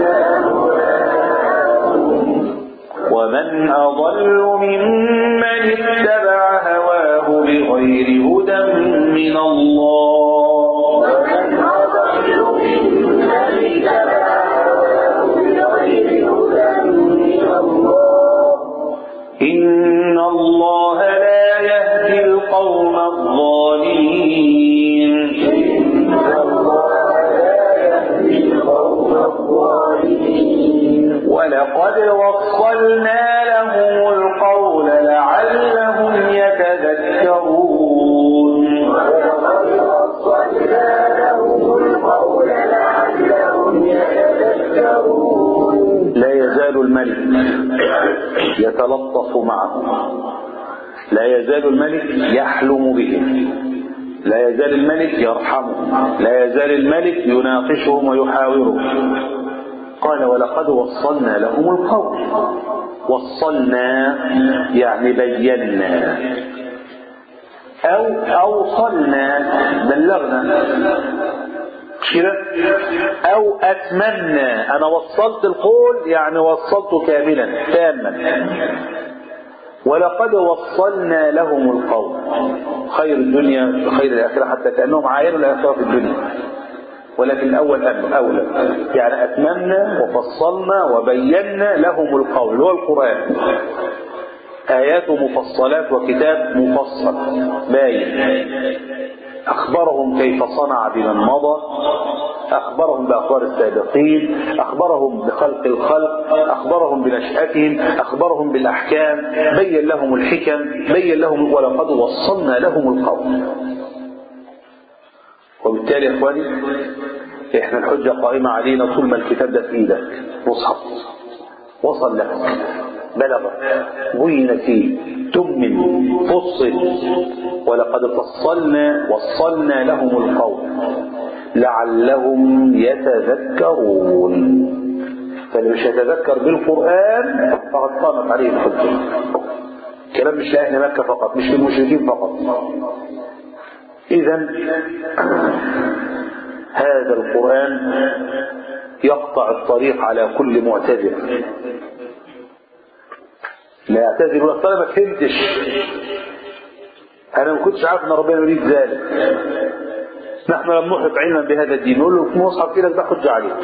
أهواءهم ومن أضل ممن اتبع هواه بغير هدى من الله ومن أضل ممن اتبع هواه بغير هدى من الله إن الله لا يهدي القوم الظالمين إن الله لا يهدي القوم الظالمين ولقد وصلنا لهم القول لعلهم يتذكرون ولقد وصلنا لهم القول لعلهم يتذكرون لا يزال الملك يتلطف معهم لا يزال الملك يحلم بهم لا يزال الملك يرحمهم لا يزال الملك يناقشهم ويحاورهم قال ولقد وصلنا لهم القول وصلنا يعني بينا أو أوصلنا بلغنا مش كده أو أتمنى أنا وصلت القول يعني وصلته كاملا تاما ولقد وصلنا لهم القول خير الدنيا خير الآخرة حتى كأنهم عاينوا الآخرة في الدنيا ولكن الأول أولى يعني أتممنا وفصلنا وبينا لهم القول هو القرآن آيات مفصلات وكتاب مفصل باين أخبرهم كيف صنع بمن مضى أخبرهم بأخبار السابقين أخبرهم بخلق الخلق أخبرهم بنشأتهم أخبرهم بالأحكام بين لهم الحكم بين لهم ولقد وصلنا لهم القول وبالتالي يا إخواني احنا الحجة قائمة علينا طول ما الكتاب ده في ايدك مصحف وصل لك بلغ بين فيه تمن فصل ولقد فصلنا وصلنا لهم القول لعلهم يتذكرون فاللي مش يتذكر بالقرآن فقد قامت عليه الحجة كلام مش لأهل مكة فقط مش للمشركين فقط إذا هذا القرآن يقطع الطريق على كل معتذر لا يعتذر يقول لك ما فهمتش انا ما كنتش عارف ان ربنا يريد ذلك نحن لم نحط علما بهذا الدين نقول له في مصحف كده ده حجه عليه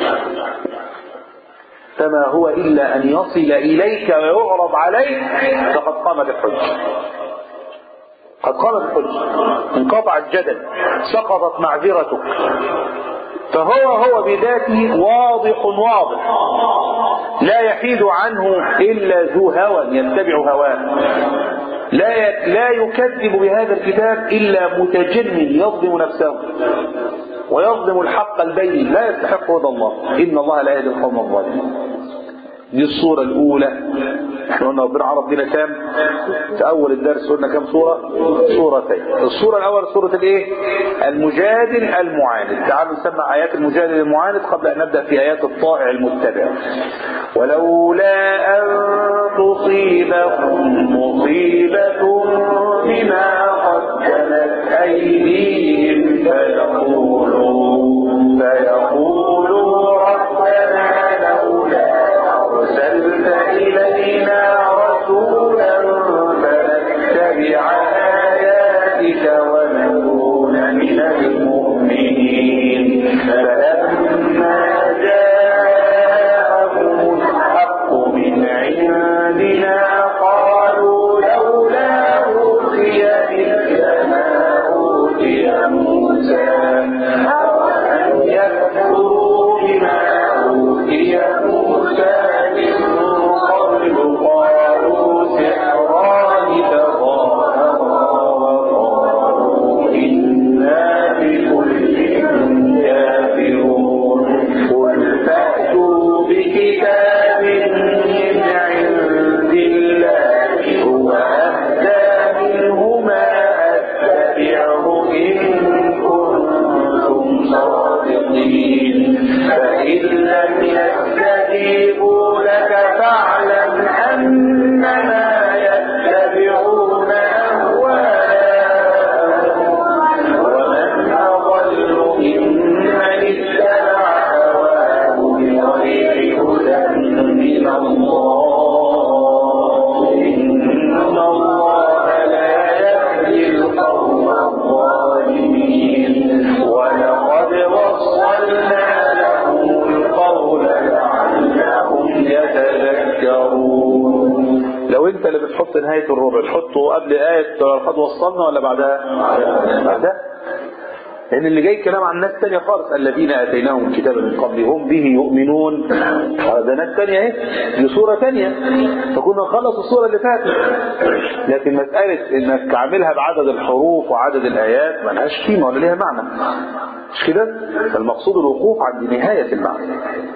فما هو الا ان يصل اليك ويعرض عليك فقد قامت الحجه قد قامت الحجه انقطع الجدل سقطت معذرتك فهو هو بذاته واضح واضح لا يحيد عنه إلا ذو هوى يتبع هواه لا ي- لا يكذب بهذا الكتاب إلا متجن يظلم نفسه ويظلم الحق البين لا يستحق رضا الله إن الله لا يهدي القوم الظالمين دي الصورة الأولى احنا قلنا ربنا عرض لنا كام في أول الدرس قلنا كام صورة صورتين الصورة الأول صورة الإيه المجادل المعاند تعالوا نسمع آيات المجادل المعاند قبل أن نبدأ في آيات الطائع المتبع ولولا أن تصيبهم مصيبة بما قدمت أيديهم فيقولوا فيقولوا ربنا لولا أرسلت إلينا رسولا فنتبع آياتك ونكون من المؤمنين فلما جاءهم الحق من عندنا قالوا لولا أوتي مثل ما أوتي موسى أولم يكفروا بما أوتي موسى من قبل قالوا سحران تظاهرا وقالوا إنا بكل كافرون قل فأتوا بكتاب من عند الله هو أهدى منهما أتبعه إن كنتم صادقين فإن لم يستجيبوا لك فاعلم أنما يتبعون أهواءهم ومن أضل ممن اتبع هواه بغير هدى من الله إن الله لا يهدي القوم الظالمين ولقد وصلنا لهم القول لعلهم يتذكرون لو انت اللي بتحط نهاية الربع تحطه قبل آية ولقد وصلنا ولا بعدها؟ بعدها لأن اللي جاي كلام عن ناس تانية خالص الذين آتيناهم الكتاب من قبل هم به يؤمنون ده ناس تانية اهي دي صورة تانية فكنا نخلص الصورة اللي فاتت لكن مسألة انك تعملها بعدد الحروف وعدد الآيات ما لهاش قيمة ولا ليها معنى مش كده؟ فالمقصود الوقوف عند نهاية المعنى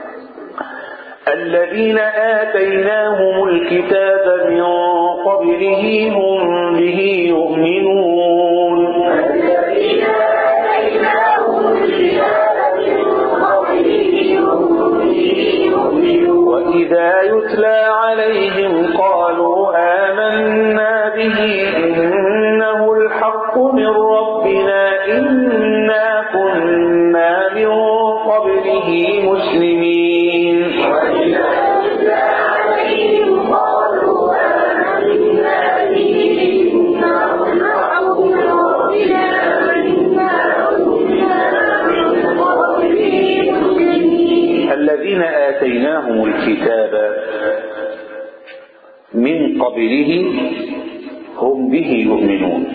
الذين آتيناهم الكتاب من قبله هم به يؤمنون الذين آتيناهم الكتاب من قبله هم به يؤمنون وإذا يتلى عليهم قالوا آمنا به إنه الحق من ربنا إنا كنا من قبله مسلمين وإذا تتلى عليهم قالوا آمنا به إنه الحق من ربنا إنا كنا من قبله مسلمين الذين آتيناهم الكتاب من قبله هم به يؤمنون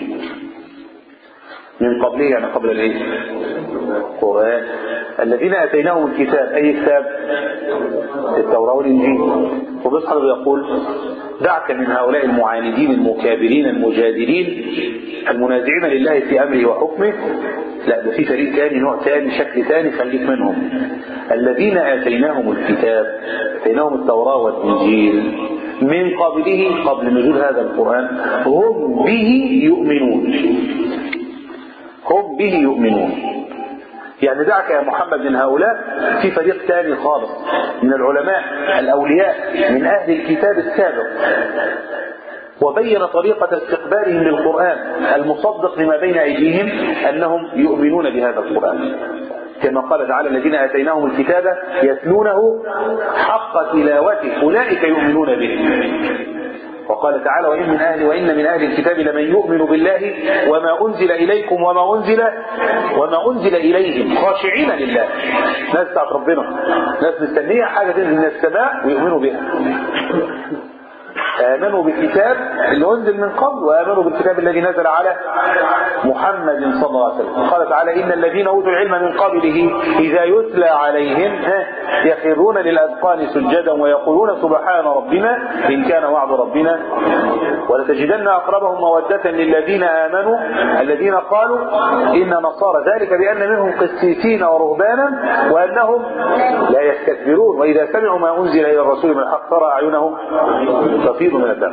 من قبله يعني قبل الايه القرآن الذين آتيناهم الكتاب أي كتاب التوراة والإنجيل وبيصحى ويقول دعك من هؤلاء المعاندين المكابرين المجادلين المنازعين لله في امره وحكمه لا ده في فريق تاني نوع تاني شكل تاني خليك منهم الذين اتيناهم الكتاب اتيناهم التوراه والانجيل من قبله قبل نزول هذا القران هم به يؤمنون هم به يؤمنون يعني دعك يا محمد من هؤلاء في فريق ثاني خالص من العلماء الأولياء من أهل الكتاب السابق وبين طريقة استقبالهم للقرآن المصدق لما بين أيديهم أنهم يؤمنون بهذا القرآن كما قال تعالى الذين آتيناهم الكتاب يتلونه حق تلاوته أولئك يؤمنون به وقال تعالى وإن من أهل وإن من أهل الكتاب لمن يؤمن بالله وما أنزل إليكم وما أنزل وما أنزل إليهم خاشعين لله ناس بتاعت ربنا ناس مستنية حاجة تنزل من السماء ويؤمنوا بها آمنوا بالكتاب اللي أنزل من قبل وآمنوا بالكتاب الذي نزل على محمد صلى الله عليه وسلم قال تعالى إن الذين أوتوا العلم من قبله إذا يتلى عليهم ها، يخرون للأذقان سجدا ويقولون سبحان ربنا إن كان وعد ربنا ولتجدن أقربهم مودة للذين آمنوا الذين قالوا إن نصارى ذلك بأن منهم قسيسين ورهبانا وأنهم لا يستكبرون وإذا سمعوا ما أنزل إلى الرسول من الحق ترى أعينهم تفيض من الدم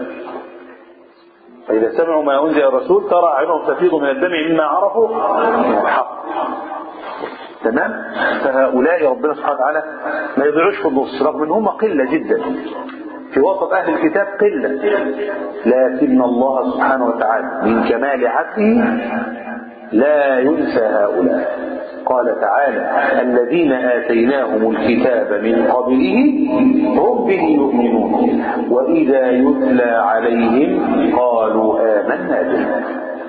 فإذا سمعوا ما أنزل إلى الرسول ترى أعينهم تفيض من الدم مما عرفوا من الحق تمام فهؤلاء ربنا سبحانه وتعالى ما يضيعوش في النص رغم ان هم قله جدا في وسط اهل الكتاب قله لكن الله سبحانه وتعالى من كمال عدله لا ينسى هؤلاء قال تعالى الذين آتيناهم الكتاب من قبله هم به يؤمنون وإذا يتلى عليهم قالوا آمنا به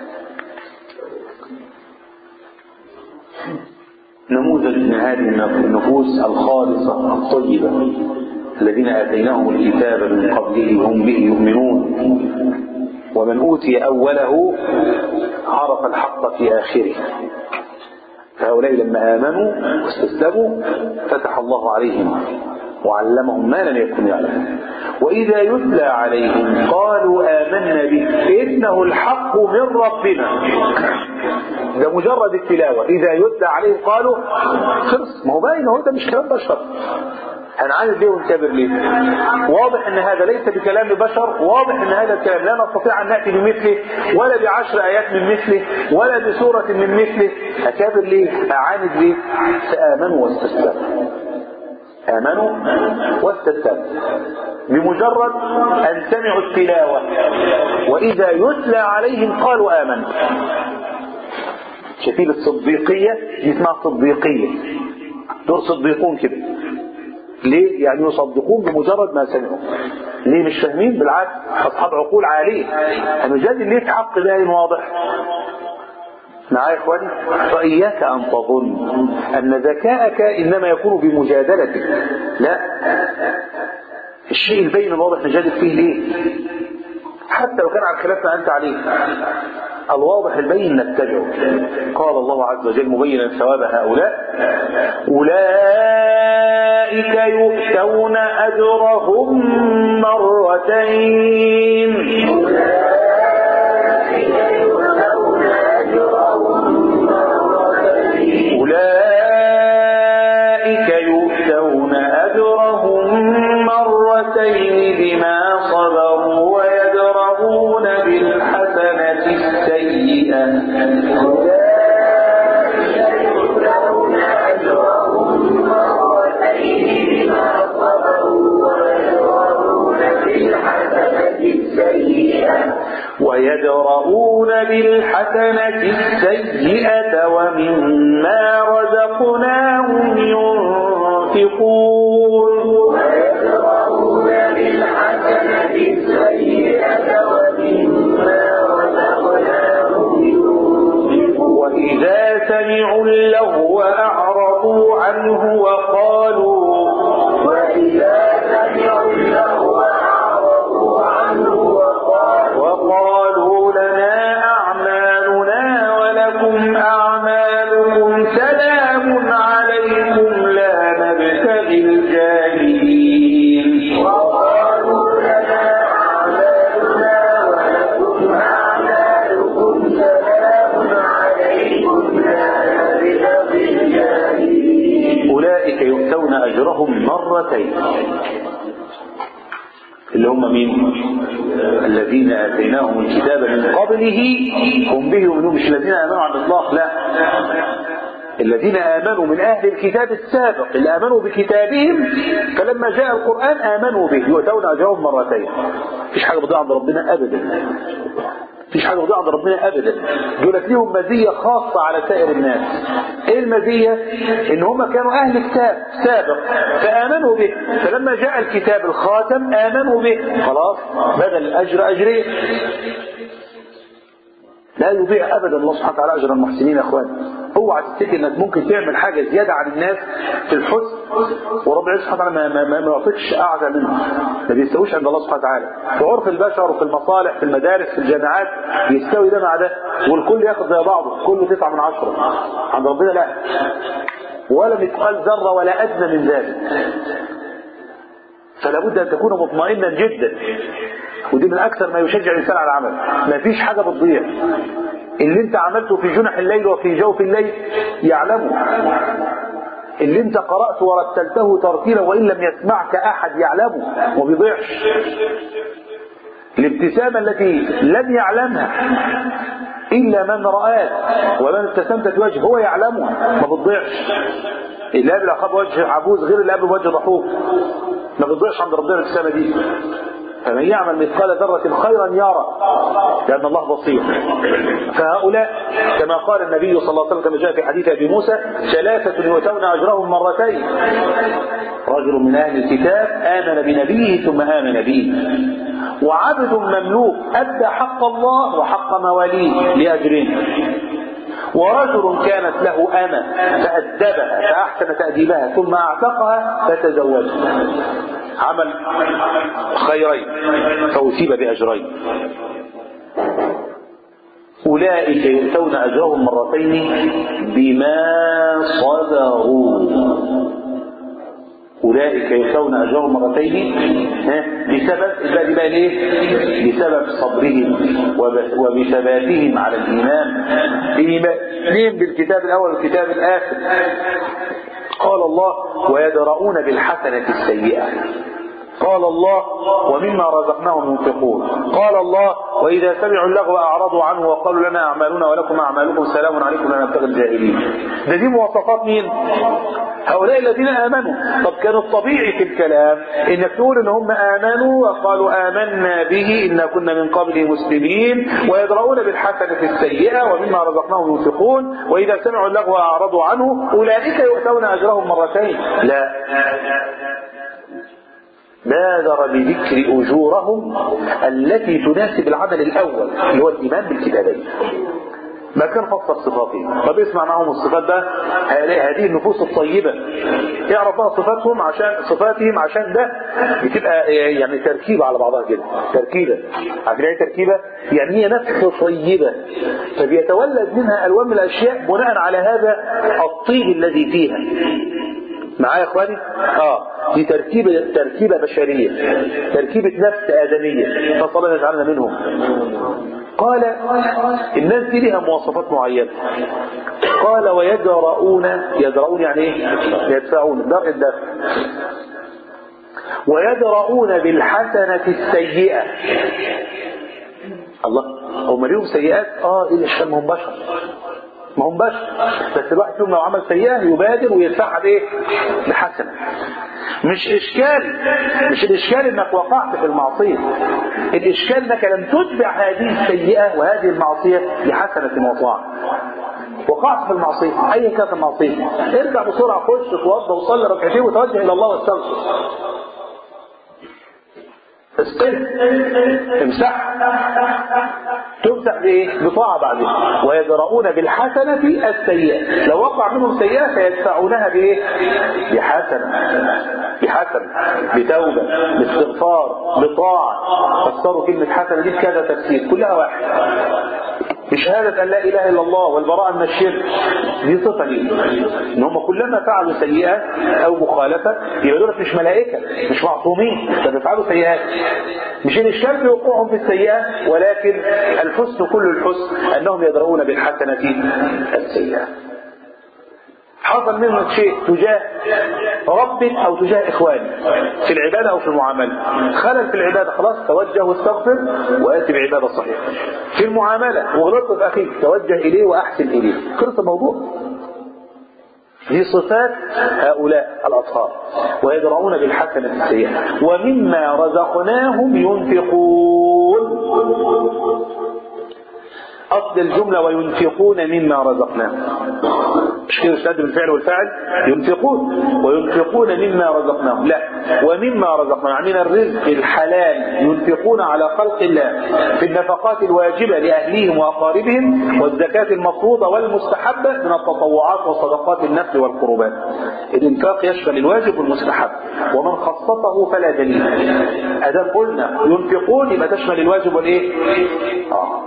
نموذج من هذه النفوس الخالصة الطيبة الذين آتيناهم الكتاب من قبله هم به يؤمنون ومن أوتي أوله عرف الحق في آخره فهؤلاء لما آمنوا واستسلموا فتح الله عليهم وعلمهم ما لم يكن يعلمون وإذا يتلى عليهم قالوا آمنا به إنه الحق من ربنا ده مجرد التلاوة إذا يتلى عليهم قالوا خلص ما هو باين هو ده مش كلام بشر هنعاند ليه ونكبر ليه واضح ان هذا ليس بكلام بشر واضح ان هذا الكلام لا نستطيع ان ناتي بمثله ولا بعشر ايات من مثله ولا بسوره من مثله اكابر ليه اعاند ليه فامنوا واستسلموا امنوا واستسلموا بمجرد ان سمعوا التلاوه واذا يتلى عليهم قالوا امنا شايفين الصديقيه دي اسمها صديقيه دول صديقون كده ليه؟ يعني يصدقون بمجرد ما سمعوا. ليه مش فاهمين؟ بالعكس اصحاب عقول عاليه. هنجادل ليه في حق باين واضح؟ معايا يا اخواني؟ فاياك ان تظن ان ذكاءك انما يكون بمجادلتك. لا. الشيء البين الواضح نجادل فيه ليه؟ حتى لو كان على الخلاف ما انت عليه. الواضح البين نتبعه قال الله عز وجل مبينا ثواب هؤلاء أولئك يؤتون أجرهم مرتين أولئك يؤتون أجرهم مرتين بما صبروا ويدرؤون بالحسنة السيئة ويدرؤون بالحسنة السيئة ومما رزقناهم ينفقون وإذا سمعوا اللغو أعرضوا عنه وقالوا وقالوا لنا أعمالنا ولكم أعمالكم سلام عليكم لا نبتغي الجاهلين أجرهم مرتين اللي هم مين الذين آتيناهم الكتاب من قبله هم به يؤمنون مش الذين آمنوا على الإطلاق لا الذين آمنوا من أهل الكتاب السابق اللي آمنوا بكتابهم فلما جاء القرآن آمنوا به يؤتون أجرهم مرتين مفيش حاجة بتضيع عند ربنا أبدا مفيش حاجة بتضيع عند ربنا أبدا دولت ليهم مزية خاصة على سائر الناس إيه المزية؟ إن هم كانوا أهل كتاب سابق فآمنوا به فلما جاء الكتاب الخاتم آمنوا به خلاص بدل الأجر أجرين لا يضيع ابدا الله سبحانه وتعالى اجر المحسنين يا اخوان اوعى تفتكر انك ممكن تعمل حاجه زياده عن الناس في الحسن وربنا سبحانه وتعالى ما, ما, ما, ما يعطيكش اعلى منه ما بيستويش عند الله سبحانه وتعالى في عرف البشر وفي المصالح في المدارس في الجامعات يستوي ده مع ده والكل ياخد زي بعضه كله تسعة من عشرة عند ربنا لا ولا مثقال ذره ولا ادنى من ذلك فلا بد ان تكون مطمئنا جدا ودي من اكثر ما يشجع الانسان على العمل ما فيش حاجه بتضيع اللي انت عملته في جنح الليل وفي جوف الليل يعلمه اللي انت قرأت ورتلته ترتيلا وان لم يسمعك احد يعلمه وما بيضيعش الابتسامة التي لم يعلمها إلا من رآك ومن ابتسمت في وجه هو يعلمها ما بتضيعش اللي قبل أخذ وجه عجوز غير اللي قبل وجه ضحوك ما بتضيعش عند ربنا الابتسامة دي فمن يعمل مثقال ذرة خيرا يرى لأن الله بصير فهؤلاء كما قال النبي صلى الله عليه وسلم كما جاء في حديث أبي موسى ثلاثة يؤتون أجرهم مرتين رجل من أهل الكتاب آمن بنبيه ثم آمن به وعبد مملوك أدى حق الله وحق مواليه لأجرين ورجل كانت له أمة فأدبها فأحسن تأديبها ثم أعتقها فتزوجها عمل خيرين فأصيب بأجرين أولئك يؤتون أجرهم مرتين بما صبروا أولئك يؤتون أجرهم مرتين بسبب الباقي بقى ليه؟ بسبب صبرهم وبثباتهم على الإيمان إيمان بالكتاب الأول والكتاب الآخر قال الله ويدرؤون بالحسنة السيئة قال الله ومما رزقناهم ينفقون قال الله وإذا سمعوا اللغو أعرضوا عنه وقالوا لنا أعمالنا ولكم أعمالكم سلام عليكم لا نبتغي الجاهلين ده دي مواصفات مين هؤلاء الذين آمنوا طب كان الطبيعي في الكلام إنك تقول إن هم آمنوا وقالوا آمنا به إنا كنا من قبل مسلمين ويدرؤون بالحسنة السيئة ومما رزقناهم ينفقون وإذا سمعوا اللغو أعرضوا عنه أولئك يؤتون أجرهم مرتين لا بادر بذكر أجورهم التي تناسب العمل الأول اللي هو الإيمان بالكتابين ما كان فصل صفاتهم طب اسمع معهم الصفات ده هذه النفوس الطيبة اعرف بقى صفاتهم عشان صفاتهم عشان ده بتبقى يعني تركيبة على بعضها كده تركيبة عارفين ايه تركيبة يعني هي نفس طيبة فبيتولد منها ألوان من الأشياء بناء على هذا الطيب الذي فيها معايا يا اخواني اه دي تركيبة تركيبة بشرية تركيبة نفس آدمية نسأل الله يجعلنا منهم قال الناس دي لها مواصفات معينة قال ويدرؤون يدرؤون يعني ايه يدفعون درء الدفع ويدرؤون بالحسنة السيئة الله هم ليهم سيئات اه ايه الاشكال ما هم بشر ما هم بشر بس الواحد فيهم لو عمل سيئة يبادر ويدفعها بايه بحسنة مش اشكال مش الاشكال انك وقعت في المعصية الاشكال انك لم تتبع هذه السيئة وهذه المعصية بحسنة وطاعة وقعت في المعصية ايا كانت المعصية ارجع بسرعة خش اتوضى وصلي ركعتين وتوجه الى الله واستغفر استغفر امسح تمسح بايه بطاعة بعدين ويدرؤون بالحسنة السيئة لو وقع منهم سيئة فيدفعونها بايه بحسنة بحسنة بتوبة باستغفار بطاعة فسروا كلمة حسنة دي بكذا تفسير كلها واحد بشهادة أن لا إله إلا الله والبراءة من الشرك دي صفة ليه إن هم كلما فعلوا سيئة أو مخالفة يبقى دول مش ملائكة مش معصومين ده بيفعلوا سيئات مش الإشكال في وقوعهم في السيئة ولكن الحسن كل الحسن أنهم يدرؤون بالحسنة السيئة حصل منك شيء تجاه ربك او تجاه اخوانك في العباده او في المعامله خلل في العباده خلاص توجه واستغفر واتي بعباده صحيحه في المعامله وغلطت في اخيك توجه اليه واحسن اليه خلص الموضوع دي صفات هؤلاء الأطفال ويدرؤون بالحسنة السيئة ومما رزقناهم ينفقون أصل الجملة وينفقون مما رزقناهم مش كده استخدم الفعل والفاعل ينفقون وينفقون مما رزقناهم لا ومما رزقناهم من الرزق الحلال ينفقون على خلق الله في النفقات الواجبة لأهليهم وأقاربهم والزكاة المفروضة والمستحبة من التطوعات وصدقات النفل والقربات الإنفاق يشمل الواجب والمستحب ومن خصصه فلا دليل أدام قلنا ينفقون يبقى تشمل الواجب والإيه؟ آه.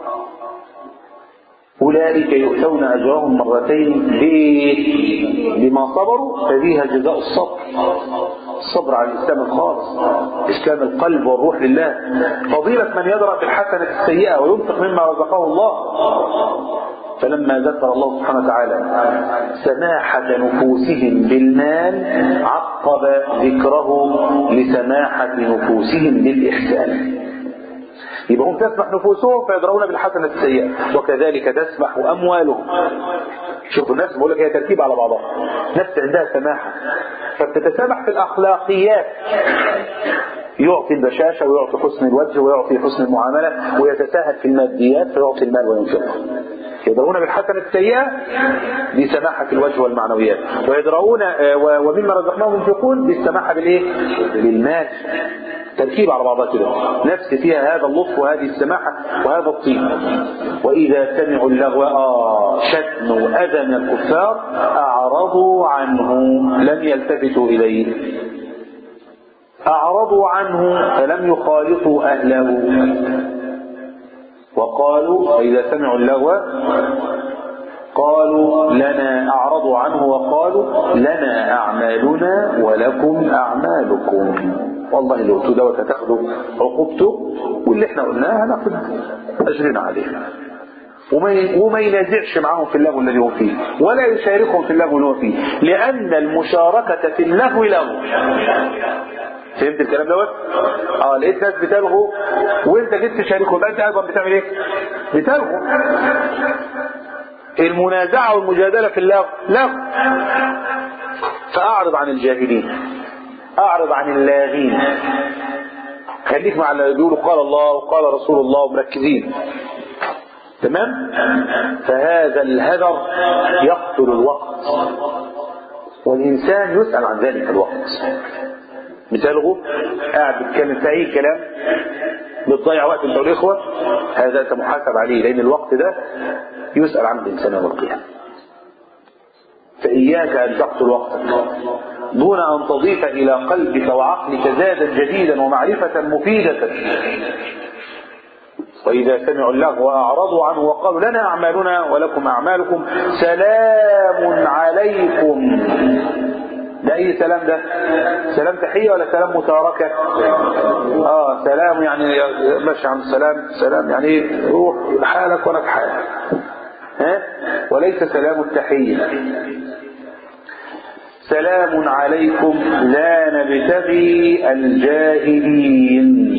أولئك يؤتون أجرهم مرتين ليه؟ بما صبروا ففيها جزاء الصبر الصبر على الإسلام الخالص إسلام القلب والروح لله فضيلة من يدرأ بالحسنة السيئة وينفق مما رزقه الله فلما ذكر الله سبحانه وتعالى سماحة نفوسهم بالمال عقب ذكره لسماحة نفوسهم بالإحسان يبقى هم تسمح نفوسهم فيدرون بالحسنة السيئة وكذلك تسمح أموالهم شوفوا الناس بقول لك هي تركيب على بعضها نفس عندها سماحة فبتتسامح في الأخلاقيات يعطي البشاشة ويعطي حسن الوجه ويعطي حسن المعاملة ويتساهل في الماديات فيعطي المال وينفقه يدرون بالحسنة السيئة بسماحة الوجه والمعنويات ويدرؤون ومما رزقناهم ينفقون بالسماحة بالايه؟ بالمال تركيب على بعضها كده نفس فيها هذا اللطف وهذه السماحة وهذا الطيب وإذا سمعوا اللغو آه شتم وأذى من الكفار أعرضوا عنه لم يلتفتوا إليه أعرضوا عنه فلم يخالطوا أهله وقالوا إذا سمعوا اللغو قالوا لنا أعرضوا عنه وقالوا لنا أعمالنا ولكم أعمالكم والله لو قلتوا دوت هتاخدوا عقوبته واللي احنا قلناه هناخد أجرنا عليه وما وما ينازعش معاهم في اللغو الذي هو فيه ولا يشاركهم في اللغو اللي هو فيه لأن المشاركة في اللغو لغو فهمت الكلام دوت؟ اه لقيت ناس بتلغوا وانت جيت تشاركهم يبقى انت ايضا بتعمل ايه؟ بتلغوا المنازعة والمجادلة في اللغو لغو فأعرض عن الجاهلين أعرض عن اللاغين خليك مع اللي بيقولوا قال الله وقال رسول الله ومركزين تمام فهذا الهدر يقتل الوقت والإنسان يسأل عن ذلك الوقت بتلغوا قاعد بتتكلم في أي كلام بتضيع وقت انت والاخوه هذا انت محاسب عليه لان الوقت ده يسال عنه الانسان يوم القيامه فاياك ان تقتل وقتك دون ان تضيف الى قلبك وعقلك زادا جديدا ومعرفه مفيده وإذا سمعوا اللغو أعرضوا عنه وقالوا لنا أعمالنا ولكم أعمالكم سلام عليكم ده اي سلام ده سلام تحية ولا سلام متاركة اه سلام يعني ماشي عم سلام سلام يعني ايه روح لحالك وانا في حالك ها وليس سلام التحية سلام عليكم لا نبتغي الجاهلين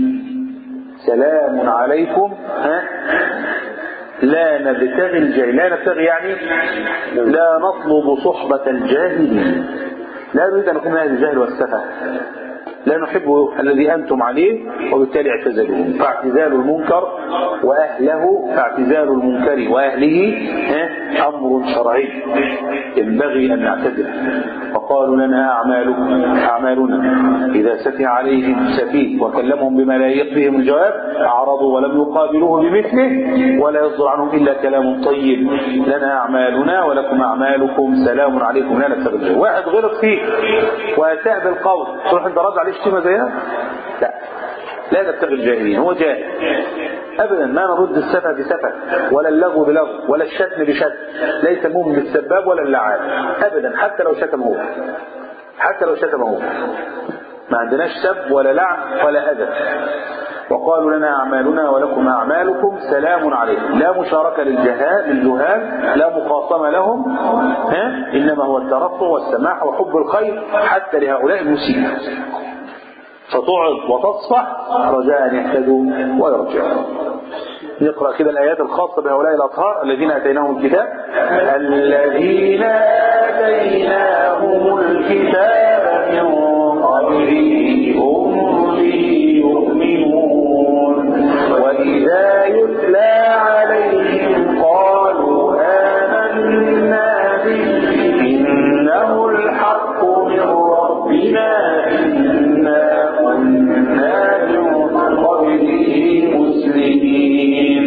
سلام عليكم ها لا نبتغي الجاهل لا نبتغي يعني لا نطلب صحبة الجاهلين لا نريد أن نكون من أهل الجهل والسفة لا نحب الذي أنتم عليه وبالتالي اعتزلوهم فاعتزال المنكر وأهله فاعتزال المنكر وأهله أمر شرعي ينبغي أن نعتزل وقالوا لنا أعمالكم أعمالنا إذا سفه عليهم سفيه وكلمهم بما لا يليق بهم الجواب أعرضوا ولم يقابلوه بمثله ولا يصدر عنهم إلا كلام طيب لنا أعمالنا ولكم أعمالكم سلام عليكم لا نبتغي واحد غلط فيك وأساء بالقول تروح أنت رد عليه شتيمة زيها لا لا نبتغي الجاهلين هو جاهل ابدا ما نرد السفه بسفه ولا اللغو بلغو ولا الشتم بشتم ليس المؤمن بالسباب ولا اللعان ابدا حتى لو شتم هو حتى لو شتم هو ما عندناش سب ولا لعن ولا اذى وقالوا لنا أعمالنا ولكم أعمالكم سلام عليكم لا مشاركة للجهال للجهال لا مخاصمة لهم ها؟ إنما هو الترفع والسماح وحب الخير حتى لهؤلاء المسيء فتقعد وتصفح رجاء أن يهتدوا ويرجعوا نقرأ كده الآيات الخاصة بهؤلاء الأطهار الذين أتيناهم الكتاب الذين آتيناهم الكتاب من قبله هم به يؤمنون وإذا يتلى عليهم قالوا آمنا به إنه الحق من ربنا إنا كنا من قبله مسلمين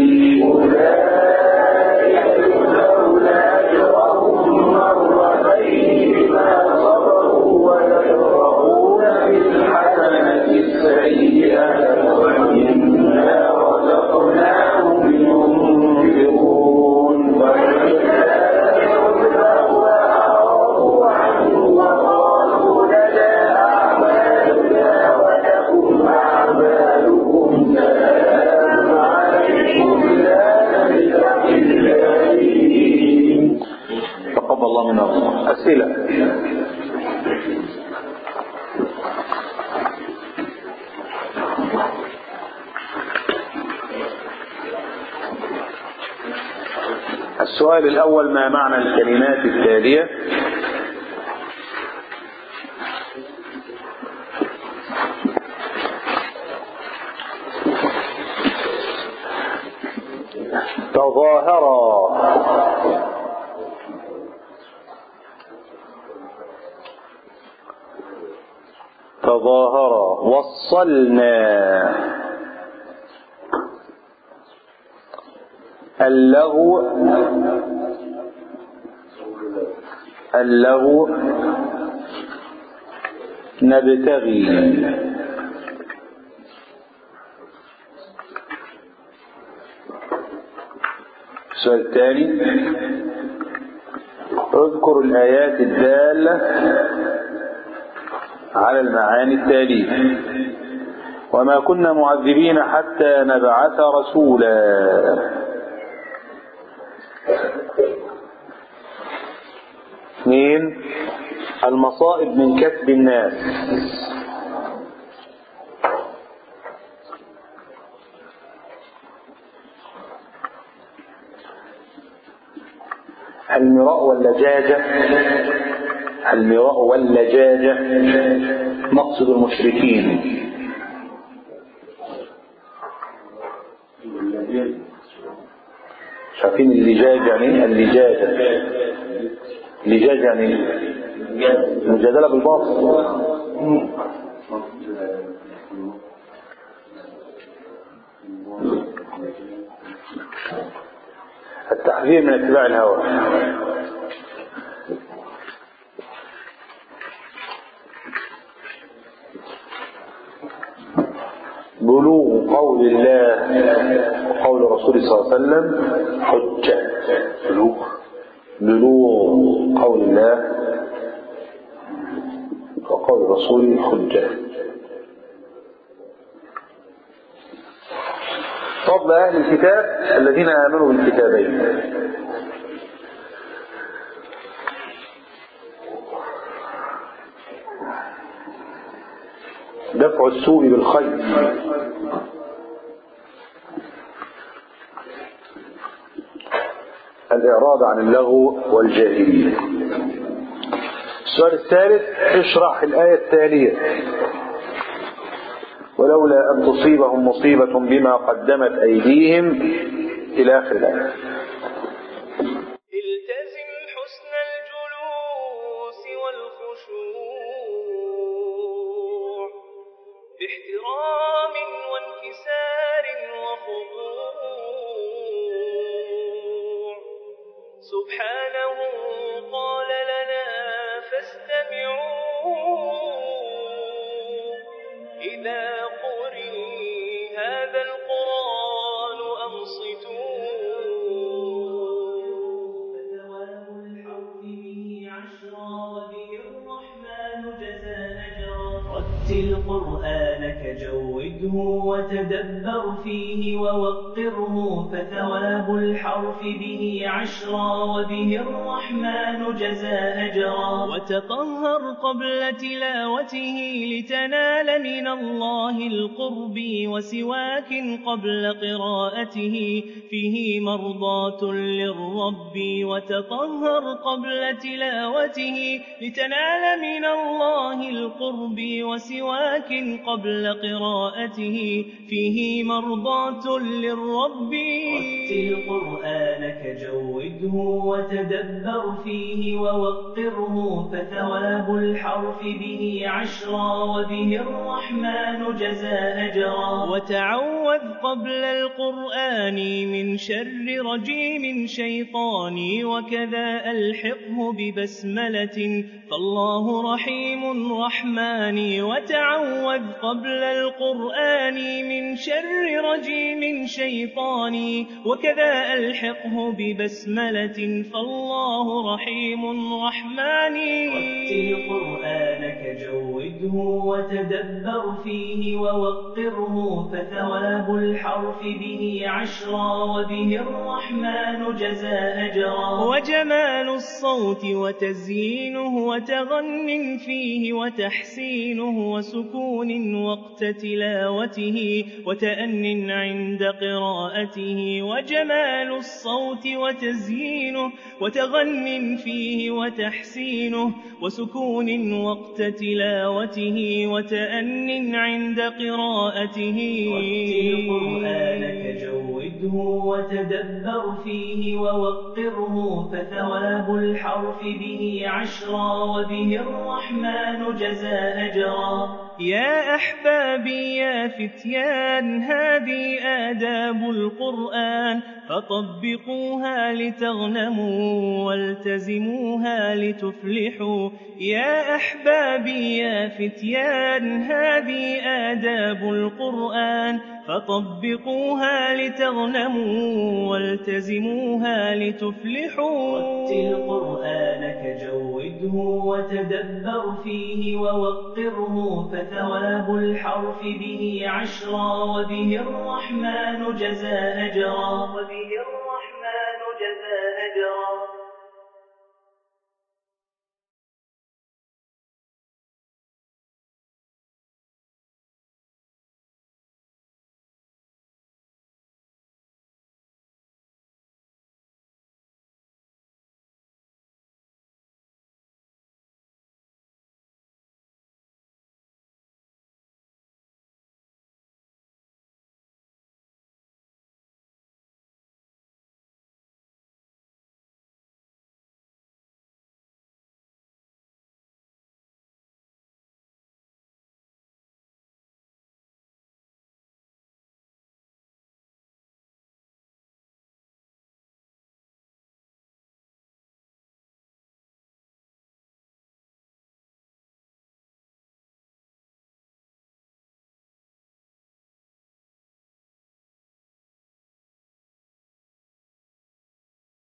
أولئك يجزون أجرهم مرتين بما صبروا ويدرؤون بالحسنة السيئة إنا رزقناهم ينفقون وأعرضوا عنه وقالوا لنا أعمالنا ولكم أعمالكم سلام عليكم لا نلتقي الجاهلين تقبل الله منا ومنكم أسئلة السؤال الأول ما معنى الكلمات التالية تظاهرا تظاهرا وصلنا اللغو اللغو نبتغي السؤال الثاني اذكر الآيات الدالة على المعاني التالية وما كنا معذبين حتى نبعث رسولا اثنين المصائب من كسب الناس المراء واللجاجة المراء واللجاجة مقصد المشركين شايفين اللجاج يعني ايه؟ اللجاجة اللجاج يعني ايه؟ مجادلة بالباطل التحذير من اتباع الهوى بلوغ قول الله وقول رسوله صلى الله عليه وسلم حجة بلوغ بلوغ قول الله وقول رسوله حجة فضل أهل الكتاب الذين آمنوا بالكتابين دفع السوء بالخير الإعراض عن اللغو والجاهلية السؤال الثالث اشرح الآية التالية ولولا أن تصيبهم مصيبة بما قدمت أيديهم إلى آخر الآية التزم حسن الجلوس والخشوع باحترام وانكسار وخضوع سبحانه قال لنا فاستمعوا إذا قرئ هذا القرآن أنصتوا فثواب الحرف به عشرا وبه الرحمن جزى أجرا رتل قرآنك جوده وتدبر فيه ووقره فثواب الحرف به عشرا وبه الرحمن جزى أجرا وتطهر قبل تلاوته لتنال من الله القرب وسواك قبل قراءته فيه مرضاة للرب وتطهر قبل تلاوته لتنال من الله القرب وسواك قبل قراءته فيه مرضاة للرب رتل قرآنك جوده وتدبر فيه ووقره فثواب الحرف به عشرا وبه الرحمن جزى أجرا وتعوذ قبل القرآن من شر رجيم شيطاني وكذا ألحقه ببسملة فالله رحيم رحماني وتعوذ قبل القرآن من شر رجيم شيطاني وكذا ألحقه ببسملة فالله رحيم رحماني رتل قرآنك جوده وتدبر فيه ووقره فثواب الحرف به عشرا وبه الرحمن جزى أجرا وجمال الصوت وتزيينه وتغن فيه وتحسينه وسكون وقت تلاوته وتأن عند قراءته وجمال الصوت وتزيينه وتغن فيه وتحسينه وسكون وقت تلاوته وتأن عند قراءته رتل قرآنك جوده وتدبر فيه ووقره فثواب الحرف به عشرا وبه الرحمن جزى أجرا يا أحبابي يا فتيان هذه آداب القرآن فطبقوها لتغنموا والتزموها لتفلحوا يا أحبابي يا فتيان هذه آداب القرآن فطبقوها لتغنموا والتزموها لتفلحوا رتل قرآنك جوده وتدبر فيه ووقره فثواب الحرف به عشرا وبه الرحمن جزى أجرا وبه الرحمن جزى أجرا